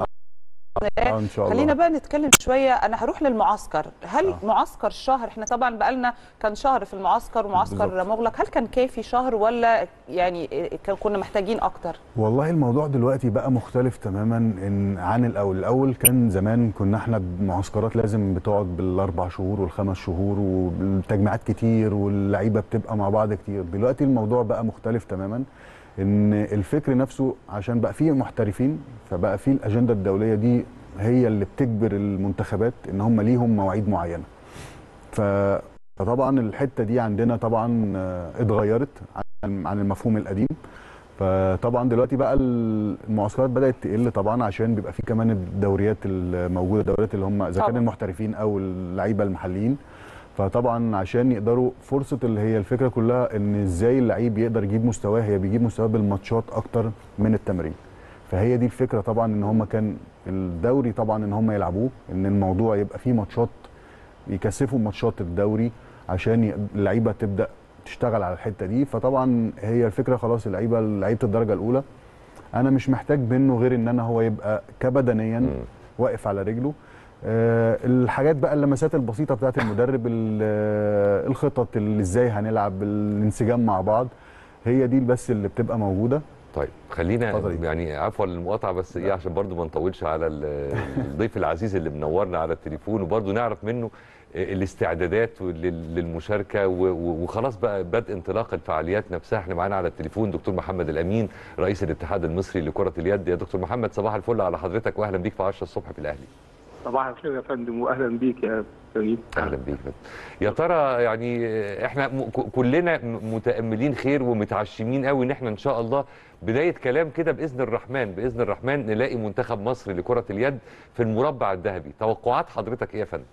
آه ان شاء الله
خلينا بقى نتكلم شويه انا هروح للمعسكر هل
آه.
معسكر شهر احنا طبعا بقالنا كان شهر في المعسكر ومعسكر
بالظبط.
مغلق هل كان كافي شهر ولا يعني كان كنا محتاجين اكتر
والله الموضوع دلوقتي بقى مختلف تماما ان عن الاول الاول كان زمان كنا احنا المعسكرات لازم بتقعد بالاربع شهور والخمس شهور والتجميعات كتير واللعيبه بتبقى مع بعض كتير دلوقتي الموضوع بقى مختلف تماما ان الفكر نفسه عشان بقى فيه محترفين فبقى فيه الاجنده الدوليه دي هي اللي بتجبر المنتخبات ان هم ليهم مواعيد معينه ف- فطبعا الحته دي عندنا طبعا آه، اتغيرت عن عن المفهوم القديم فطبعا دلوقتي بقى المعسكرات بدات تقل طبعا عشان بيبقى في كمان الدوريات الموجوده الدوريات اللي هم اذا كان
طبعاً.
المحترفين او اللعيبه المحليين فطبعا عشان يقدروا فرصه اللي هي الفكره كلها ان ازاي اللعيب يقدر يجيب مستواه هي بيجيب مستواه بالماتشات اكتر من التمرين فهي دي الفكره طبعا ان هم كان الدوري طبعا ان هم يلعبوه ان الموضوع يبقى فيه ماتشات يكثفوا ماتشات الدوري عشان ي- اللعيبه تبدا تشتغل على الحته دي فطبعا هي الفكره خلاص اللعيبه لعيبه الدرجه الاولى انا مش محتاج منه غير ان انا هو يبقى كبدنيا
مم.
واقف على رجله آه الحاجات بقى اللمسات البسيطه بتاعت المدرب ال- آه، الخطط اللي ازاي هنلعب الانسجام مع بعض هي دي بس اللي بتبقى موجوده
طيب خلينا
اتفضلي.
يعني عفوا للمقاطعه بس ايه عشان برضو ما نطولش على ال- الضيف العزيز اللي منورنا على التليفون وبرضو نعرف منه الاستعدادات لل- للمشاركه و- و- وخلاص بقى بدء انطلاق الفعاليات نفسها احنا معانا على التليفون دكتور محمد الامين رئيس الاتحاد المصري لكره اليد يا دكتور محمد صباح الفل على حضرتك واهلا بيك في 10 الصبح في الاهلي
صباح الخير يا فندم واهلا بيك يا كريم
اهلا بيك يا ترى يعني احنا م- ك- كلنا م- متاملين خير ومتعشمين قوي ان احنا ان شاء الله بدايه كلام كده باذن الرحمن باذن الرحمن نلاقي منتخب مصر لكره اليد في المربع الذهبي توقعات حضرتك ايه يا فندم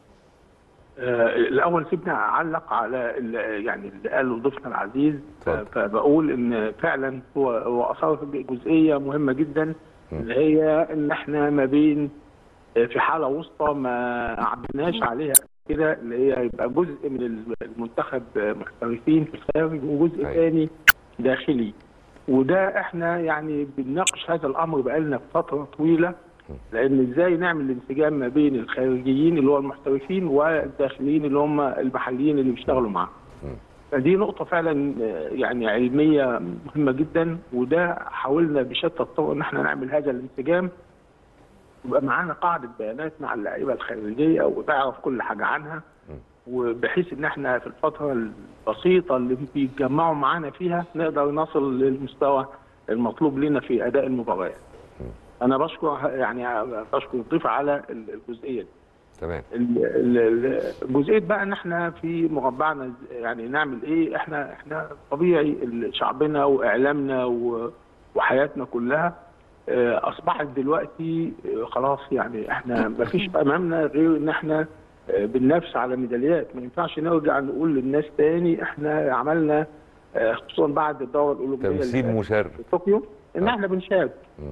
آه الاول سيبني اعلق على ال- يعني اللي قاله ضيفنا العزيز
اتفضل.
آه، فبقول ان فعلا هو هو اثار جزئيه مهمه جدا اللي هي ان احنا ما بين آه، في حاله وسطى ما عدناش عليها كده اللي هي يبقى جزء من المنتخب آه، محترفين في الخارج وجزء
أيوة.
ثاني داخلي وده احنا يعني بنناقش هذا الامر بقالنا فتره طويله لان ازاي نعمل الانسجام ما بين الخارجيين اللي هو المحترفين والداخليين اللي هم المحليين اللي بيشتغلوا معاهم. فدي نقطة فعلا آه، يعني علمية مهمة جدا وده حاولنا بشتى الطرق ان احنا نعمل هذا الانسجام يبقى معانا قاعدة بيانات مع اللعيبة الخارجية وتعرف كل حاجة عنها وبحيث ان احنا في الفترة البسيطة اللي بيتجمعوا معانا فيها نقدر نصل للمستوى المطلوب لنا في اداء المباريات. انا بشكر يعني بشكر الضيف على الجزئية دي.
تمام
ال- ال- ال- جزئيه بقى ان احنا في مربعنا يعني نعمل ايه احنا احنا طبيعي ال- شعبنا واعلامنا و- وحياتنا كلها آه، اصبحت دلوقتي آه، خلاص يعني احنا ما فيش امامنا غير ان احنا آه، بننافس على ميداليات ما ينفعش نرجع نقول للناس تاني احنا عملنا آه، خصوصا بعد الدوره الاولمبيه اللي
تمثيل
فاتت
مشرف
في طوكيو ان
آه.
احنا بنشارك
مم.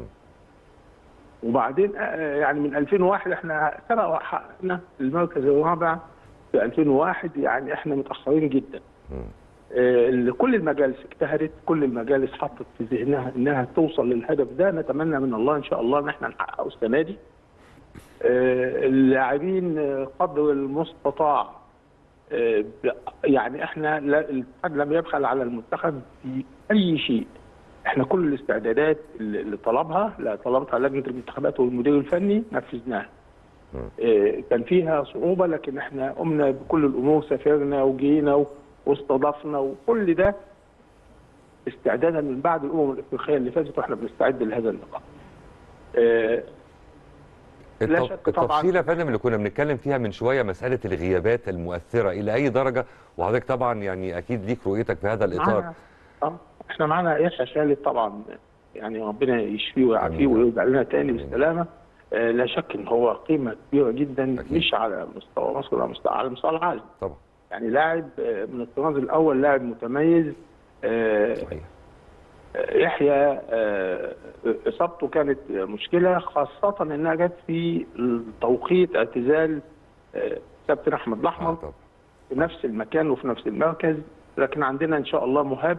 وبعدين آه، يعني من 2001 احنا سبق وحققنا المركز الرابع في 2001 يعني احنا متاخرين جدا.
مم.
آه، كل المجالس اجتهدت كل المجالس حطت في ذهنها انها توصل للهدف ده نتمنى من الله ان شاء الله ان احنا نحققه السنه دي. آه، اللاعبين آه، قدر المستطاع آه، ب- يعني احنا لا- الاتحاد لم يبخل على المنتخب في اي شيء. احنا كل الاستعدادات اللي اللي طلبها لا طلبتها لجنه المنتخبات والمدير الفني نفذناها. آه، كان فيها صعوبه لكن احنا قمنا بكل الامور سافرنا وجينا و- واستضفنا وكل ده استعدادا من بعد الامم الافريقيه اللي فاتت واحنا بنستعد لهذا اللقاء. آه، لا
التف-
شك طبعاً.
التفصيله يا فندم اللي كنا بنتكلم فيها من شويه مساله الغيابات المؤثره الى اي درجه وحضرتك طبعا يعني اكيد ليك رؤيتك في هذا الاطار
معانا اه احنا معانا يحيى خالد طبعا يعني ربنا يشفيه ويعافيه
آمين.
ويرجع لنا تاني
آمين.
بالسلامه آه لا شك ان هو قيمه كبيره جدا
أكيد.
مش على مستوى مصر ولا مستوى على مستوى العالم
طبعا
يعني لاعب آه، من الطراز الاول لاعب متميز آه،
صحيح
يحيى آه، اصابته كانت مشكله خاصه انها جت في توقيت اعتزال آه، كابتن احمد
آه
الاحمر
طبعا
في نفس المكان وفي نفس المركز لكن عندنا ان شاء الله مهاب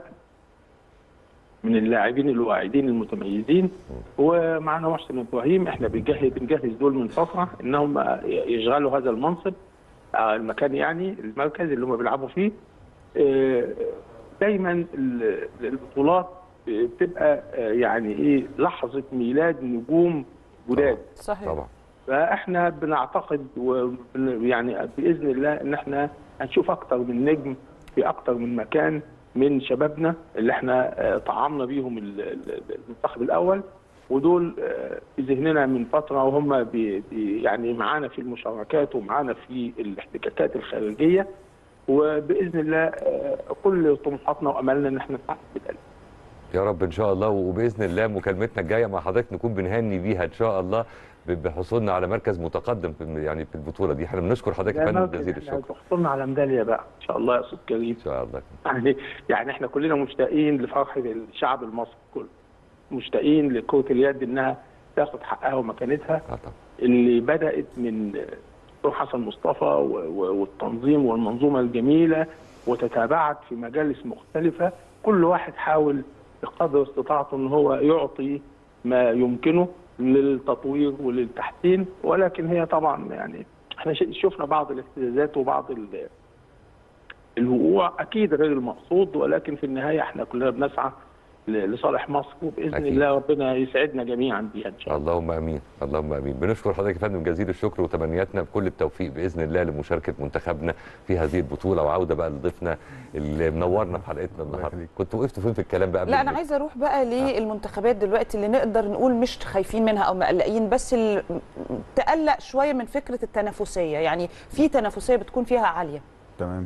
من اللاعبين الواعدين المتميزين ومعنا محسن ابراهيم احنا بنجهز بنجهز دول من فتره انهم يشغلوا هذا المنصب آه، المكان يعني المركز اللي هم بيلعبوا فيه آه، دايما ال- البطولات بتبقى آه، يعني ايه لحظه ميلاد نجوم جداد
صحيح
طبعا
فاحنا بنعتقد وبن- يعني باذن الله ان احنا هنشوف اكتر من نجم في اكتر من مكان من شبابنا اللي احنا آه، طعمنا بيهم ال- ال- المنتخب الاول ودول آه، في ذهننا من فتره وهم بي بي يعني معانا في المشاركات ومعانا في الاحتكاكات الخارجيه وباذن الله آه، كل طموحاتنا واملنا ان احنا نحقق ذلك.
يا رب ان شاء الله وباذن الله مكالمتنا الجايه مع حضرتك نكون بنهني بيها ان شاء الله ب- بحصولنا على مركز متقدم في يعني في البطوله دي احنا بنشكر حضرتك يا فندم جزيل الشكر
تحصلنا على ميداليه بقى ان شاء الله يا استاذ كريم
ان شاء الله
يعني يعني احنا كلنا مشتاقين لفرحه الشعب المصري كله مشتاقين لكره اليد انها تاخد حقها ومكانتها
اه طبعا
اللي بدات من دكتور حسن مصطفى و- و- والتنظيم والمنظومه الجميله وتتابعت في مجالس مختلفه كل واحد حاول بقدر استطاعته ان هو يعطي ما يمكنه للتطوير وللتحسين ولكن هي طبعا يعني احنا ش- شفنا بعض الاهتزازات وبعض ال- الوقوع اكيد غير المقصود ولكن في النهايه احنا كلنا بنسعى ل- لصالح مصر وباذن
أكيد.
الله ربنا يسعدنا جميعا بيها ان شاء الله
اللهم امين اللهم امين بنشكر حضرتك يا فندم جزيل الشكر وتمنياتنا بكل التوفيق باذن الله لمشاركه منتخبنا في هذه البطوله وعوده بقى لضيفنا اللي منورنا في حلقتنا النهارده
يخليك.
كنت وقفت فين في الكلام بقى
لا
قبل
انا عايزه اروح بقى للمنتخبات دلوقتي اللي نقدر نقول مش خايفين منها او مقلقين بس ال- تقلق شويه من فكره التنافسيه يعني في تنافسيه بتكون فيها عاليه
تمام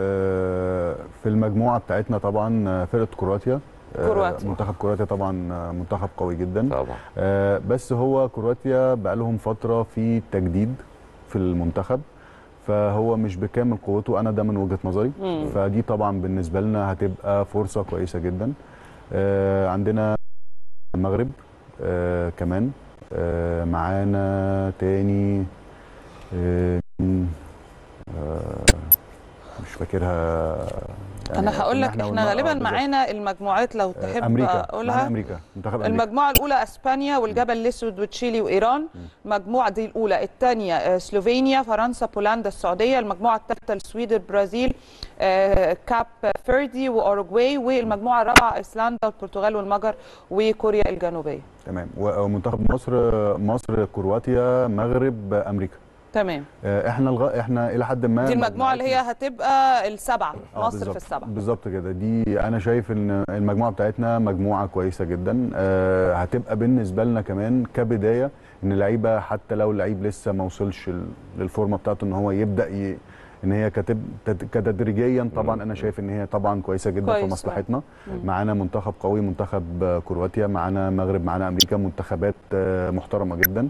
آه، في المجموعه بتاعتنا طبعا آه، فرقه كرواتيا آه،
كرواتيا.
منتخب كرواتيا طبعا آه، منتخب قوي جدا
طبعا
آه، بس هو كرواتيا بقى لهم فتره في تجديد في المنتخب فهو مش بكامل قوته انا ده من وجهه نظري
مم.
فدي طبعا بالنسبه لنا هتبقى فرصه كويسه جدا آه، عندنا المغرب آه، كمان آه، معانا تاني آه، مين؟ آه، مش فاكرها يعني
انا هقول لك
إحنا
احنا
قلنا- آه،
غالبا
بالظبط.
معانا المجموعات لو
آه،
تحب
امريكا معانا
اقولها
امريكا منتخب امريكا
المجموعة الأولى أسبانيا والجبل الأسود وتشيلي وإيران المجموعة دي الأولى الثانية آه، سلوفينيا فرنسا بولندا السعودية المجموعة الثالثة السويد البرازيل آه، كاب فيردي وأوروغواي والمجموعة الرابعة أيسلندا والبرتغال والمجر وكوريا الجنوبية
تمام ومنتخب مصر مصر كرواتيا مغرب امريكا
تمام
آه، احنا الغ... احنا الى حد ما
دي المجموعة اللي هي هتبقى السبعة
آه،
مصر في
بالظبط-
السبعة
بالظبط كده دي انا شايف ان المجموعه بتاعتنا مجموعه كويسه جدا آه، هتبقى بالنسبه لنا كمان كبدايه ان اللعيبه حتى لو اللعيب لسه ما وصلش ل- للفورمه بتاعته ان هو يبدا ي... ان هي كتب... تد- كتدريجيا طبعا انا شايف ان هي طبعا كويسه جدا
كويس.
في مصلحتنا معانا منتخب قوي منتخب آه، كرواتيا معانا مغرب معانا امريكا منتخبات آه، محترمه جدا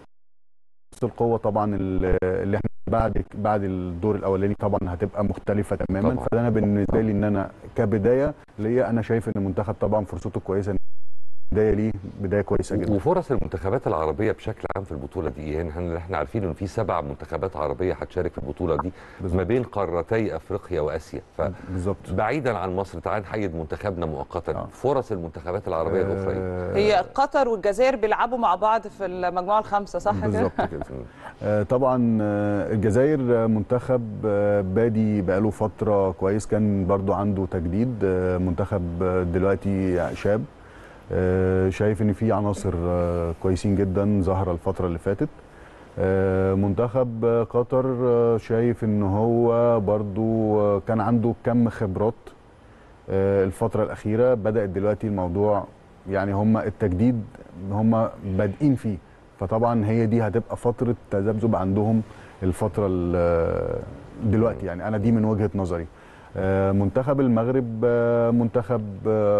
نفس القوه طبعا ال- اللي احنا بعد بعد الدور الاولاني طبعا هتبقى مختلفه تماما
طبعاً.
فانا بالنسبه لي ان انا كبدايه ليا انا شايف ان المنتخب طبعا فرصته كويسه إن بدايه ليه بدايه كويسه جدا
وفرص المنتخبات العربيه بشكل عام في البطوله دي يعني احنا احنا عارفين ان في سبع منتخبات عربيه هتشارك في البطوله دي
بالظبط.
ما بين قارتي افريقيا واسيا
بالظبط
فبعيدا عن مصر تعال نحيد منتخبنا مؤقتا
آه.
فرص المنتخبات العربيه الاخرى إيه؟
آه،
هي قطر والجزائر بيلعبوا مع بعض في المجموعة الخامسة صح كده؟
بالظبط كده آه، طبعا آه، الجزائر آه، منتخب آه، بادي بقاله فتره كويس كان برضو عنده تجديد آه، منتخب آه، دلوقتي شاب آه، شايف ان في عناصر آه، كويسين جدا ظاهره الفتره اللي فاتت آه، منتخب آه، قطر آه، شايف ان هو برضو آه، كان عنده كم خبرات آه، الفتره الاخيره بدات دلوقتي الموضوع يعني هم التجديد هم بادئين فيه فطبعا هي دي هتبقى فتره تذبذب عندهم الفتره ال- دلوقتي يعني انا دي من وجهه نظري آه، منتخب المغرب آه، منتخب آه،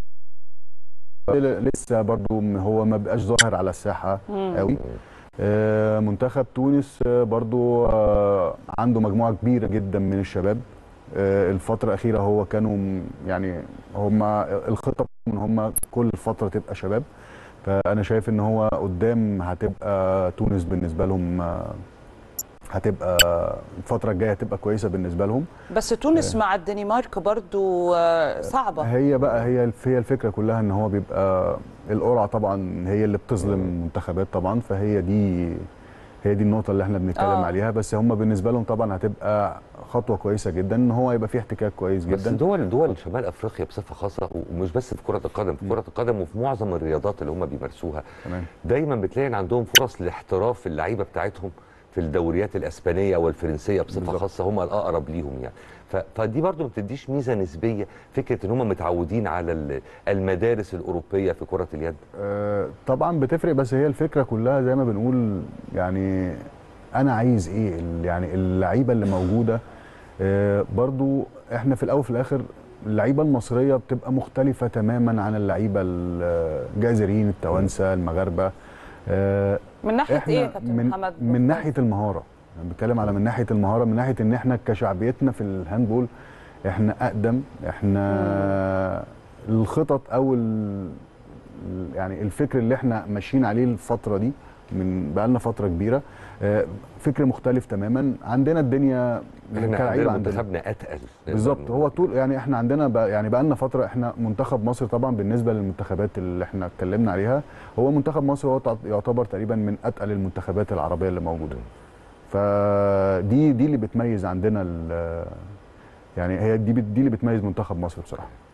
لسه برضو هو ما بقاش ظاهر على الساحه قوي آه، منتخب تونس آه، برضو آه، عنده مجموعه كبيره جدا من الشباب آه، الفتره الاخيره هو كانوا م- يعني هم الخطه ان هم كل فتره تبقى شباب فانا شايف ان هو قدام هتبقى تونس بالنسبه لهم آه، هتبقى الفتره الجايه هتبقى كويسه بالنسبه لهم
بس تونس مع الدنمارك برضو آه، صعبة
هي بقى هي الف- هي الفكره كلها ان هو بيبقى القرعه طبعا هي اللي بتظلم المنتخبات طبعا فهي دي هي دي النقطه اللي احنا بنتكلم
آه.
عليها بس هم بالنسبه لهم طبعا هتبقى خطوه كويسه جدا ان هو يبقى فيه احتكاك كويس
بس
جدا
دول دول شمال افريقيا بصفه خاصه ومش بس في كره القدم في كره القدم وفي معظم الرياضات اللي هم بيمارسوها
تمام
دايما بتلاقي ان عندهم فرص لاحتراف اللعيبه بتاعتهم في الدوريات الاسبانيه والفرنسيه بصفه
بالظبط.
خاصه هم الاقرب ليهم يعني ف- فدي برضو ما بتديش ميزه نسبيه فكره ان هم متعودين على ال- المدارس الاوروبيه في كره اليد
آه، طبعا بتفرق بس هي الفكره كلها زي ما بنقول يعني انا عايز ايه ال- يعني اللعيبه اللي موجوده آه، برضو احنا في الاول وفي الاخر اللعيبه المصريه بتبقى مختلفه تماما عن اللعيبه الجزائريين التوانسه المغاربه آه،
من ناحية
احنا
ايه يا كابتن
من
محمد؟
من ناحيه المهاره يعني بتكلم على من ناحيه المهاره من ناحيه ان احنا كشعبيتنا في الهاندبول احنا اقدم احنا الخطط او ال- يعني الفكر اللي احنا ماشيين عليه الفتره دي من بقالنا فتره كبيره آه، فكر مختلف تماما عندنا الدنيا
احنا
كلاعيبة
عندنا
عندنا
منتخبنا اتقل
بالظبط هو طول يعني احنا عندنا بقى يعني بقى لنا فتره احنا منتخب مصر طبعا بالنسبه للمنتخبات اللي احنا اتكلمنا عليها هو منتخب مصر هو تع- يعتبر تقريبا من اتقل المنتخبات العربيه اللي موجوده فدي دي اللي بتميز عندنا ال- يعني هي دي بت- دي اللي بتميز منتخب مصر بصراحه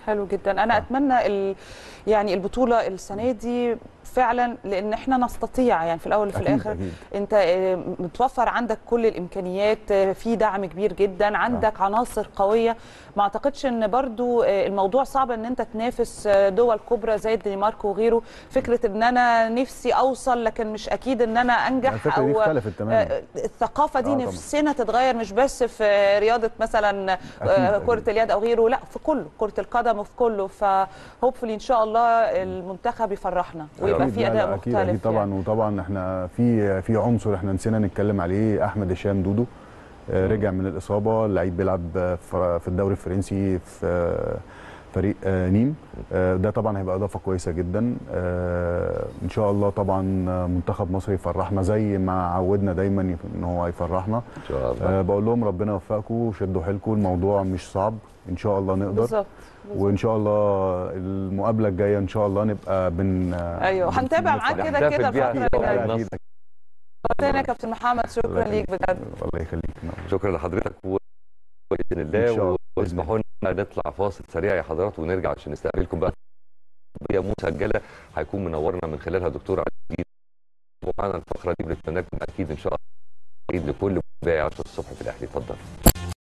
حلو جدا انا اتمنى ال... يعني البطوله السنه دي فعلا لان احنا نستطيع يعني في الاول وفي
أكيد،
الاخر
أكيد.
انت آه، متوفر عندك كل الامكانيات آه، في دعم كبير جدا عندك عناصر قويه ما اعتقدش ان برضو آه، الموضوع صعب ان انت تنافس آه، دول كبرى زي الدنمارك وغيره فكره ان انا نفسي اوصل لكن مش اكيد ان انا انجح
الفكرة دي
او
اختلفت تماماً.
آه، الثقافه دي
آه، طبعاً.
نفسنا تتغير مش بس في رياضه مثلا
أكيد،
آه،
أكيد.
كره اليد او غيره لا في كله كره القدم وفي كله فهوبفلي ان شاء الله المنتخب يفرحنا ويبقى
أكيد،
في
لا،
اداء
لا،
مختلف
اكيد اكيد طبعا
يعني.
وطبعا احنا في في عنصر احنا نسينا نتكلم عليه احمد هشام دودو آه، رجع من الاصابه اللعيب بيلعب في في الدوري الفرنسي في آه، فريق آه، نيم آه، ده طبعا هيبقى اضافه كويسه جدا آه، ان شاء الله طبعا منتخب مصر يفرحنا زي ما عودنا دايما يف- ان هو يفرحنا
ان شاء الله
آه، بقول لهم ربنا يوفقكم شدوا حيلكم الموضوع مش صعب ان شاء الله نقدر
بالظبط
وان شاء الله المقابله الجايه ان شاء الله نبقى بن
ايوه هنتابع معاك كده
نحتفل
كده
بيها
الفتره
في
اللي
يوم
جايه
النصر.
تاني يا كابتن محمد شكرا ليك بجد
الله يخليك
شكرا لحضرتك و- باذن
إن شاء
الله
الله.
واسمحوا لنا نطلع فاصل سريع يا حضرات ونرجع عشان نستقبلكم بقى طبية مسجله هيكون منورنا من خلالها دكتور عزيز ومعنا الفقره دي بنتمنى لكم اكيد ان شاء الله عيد لكل متابعي 10 الصبح في الاهلي اتفضل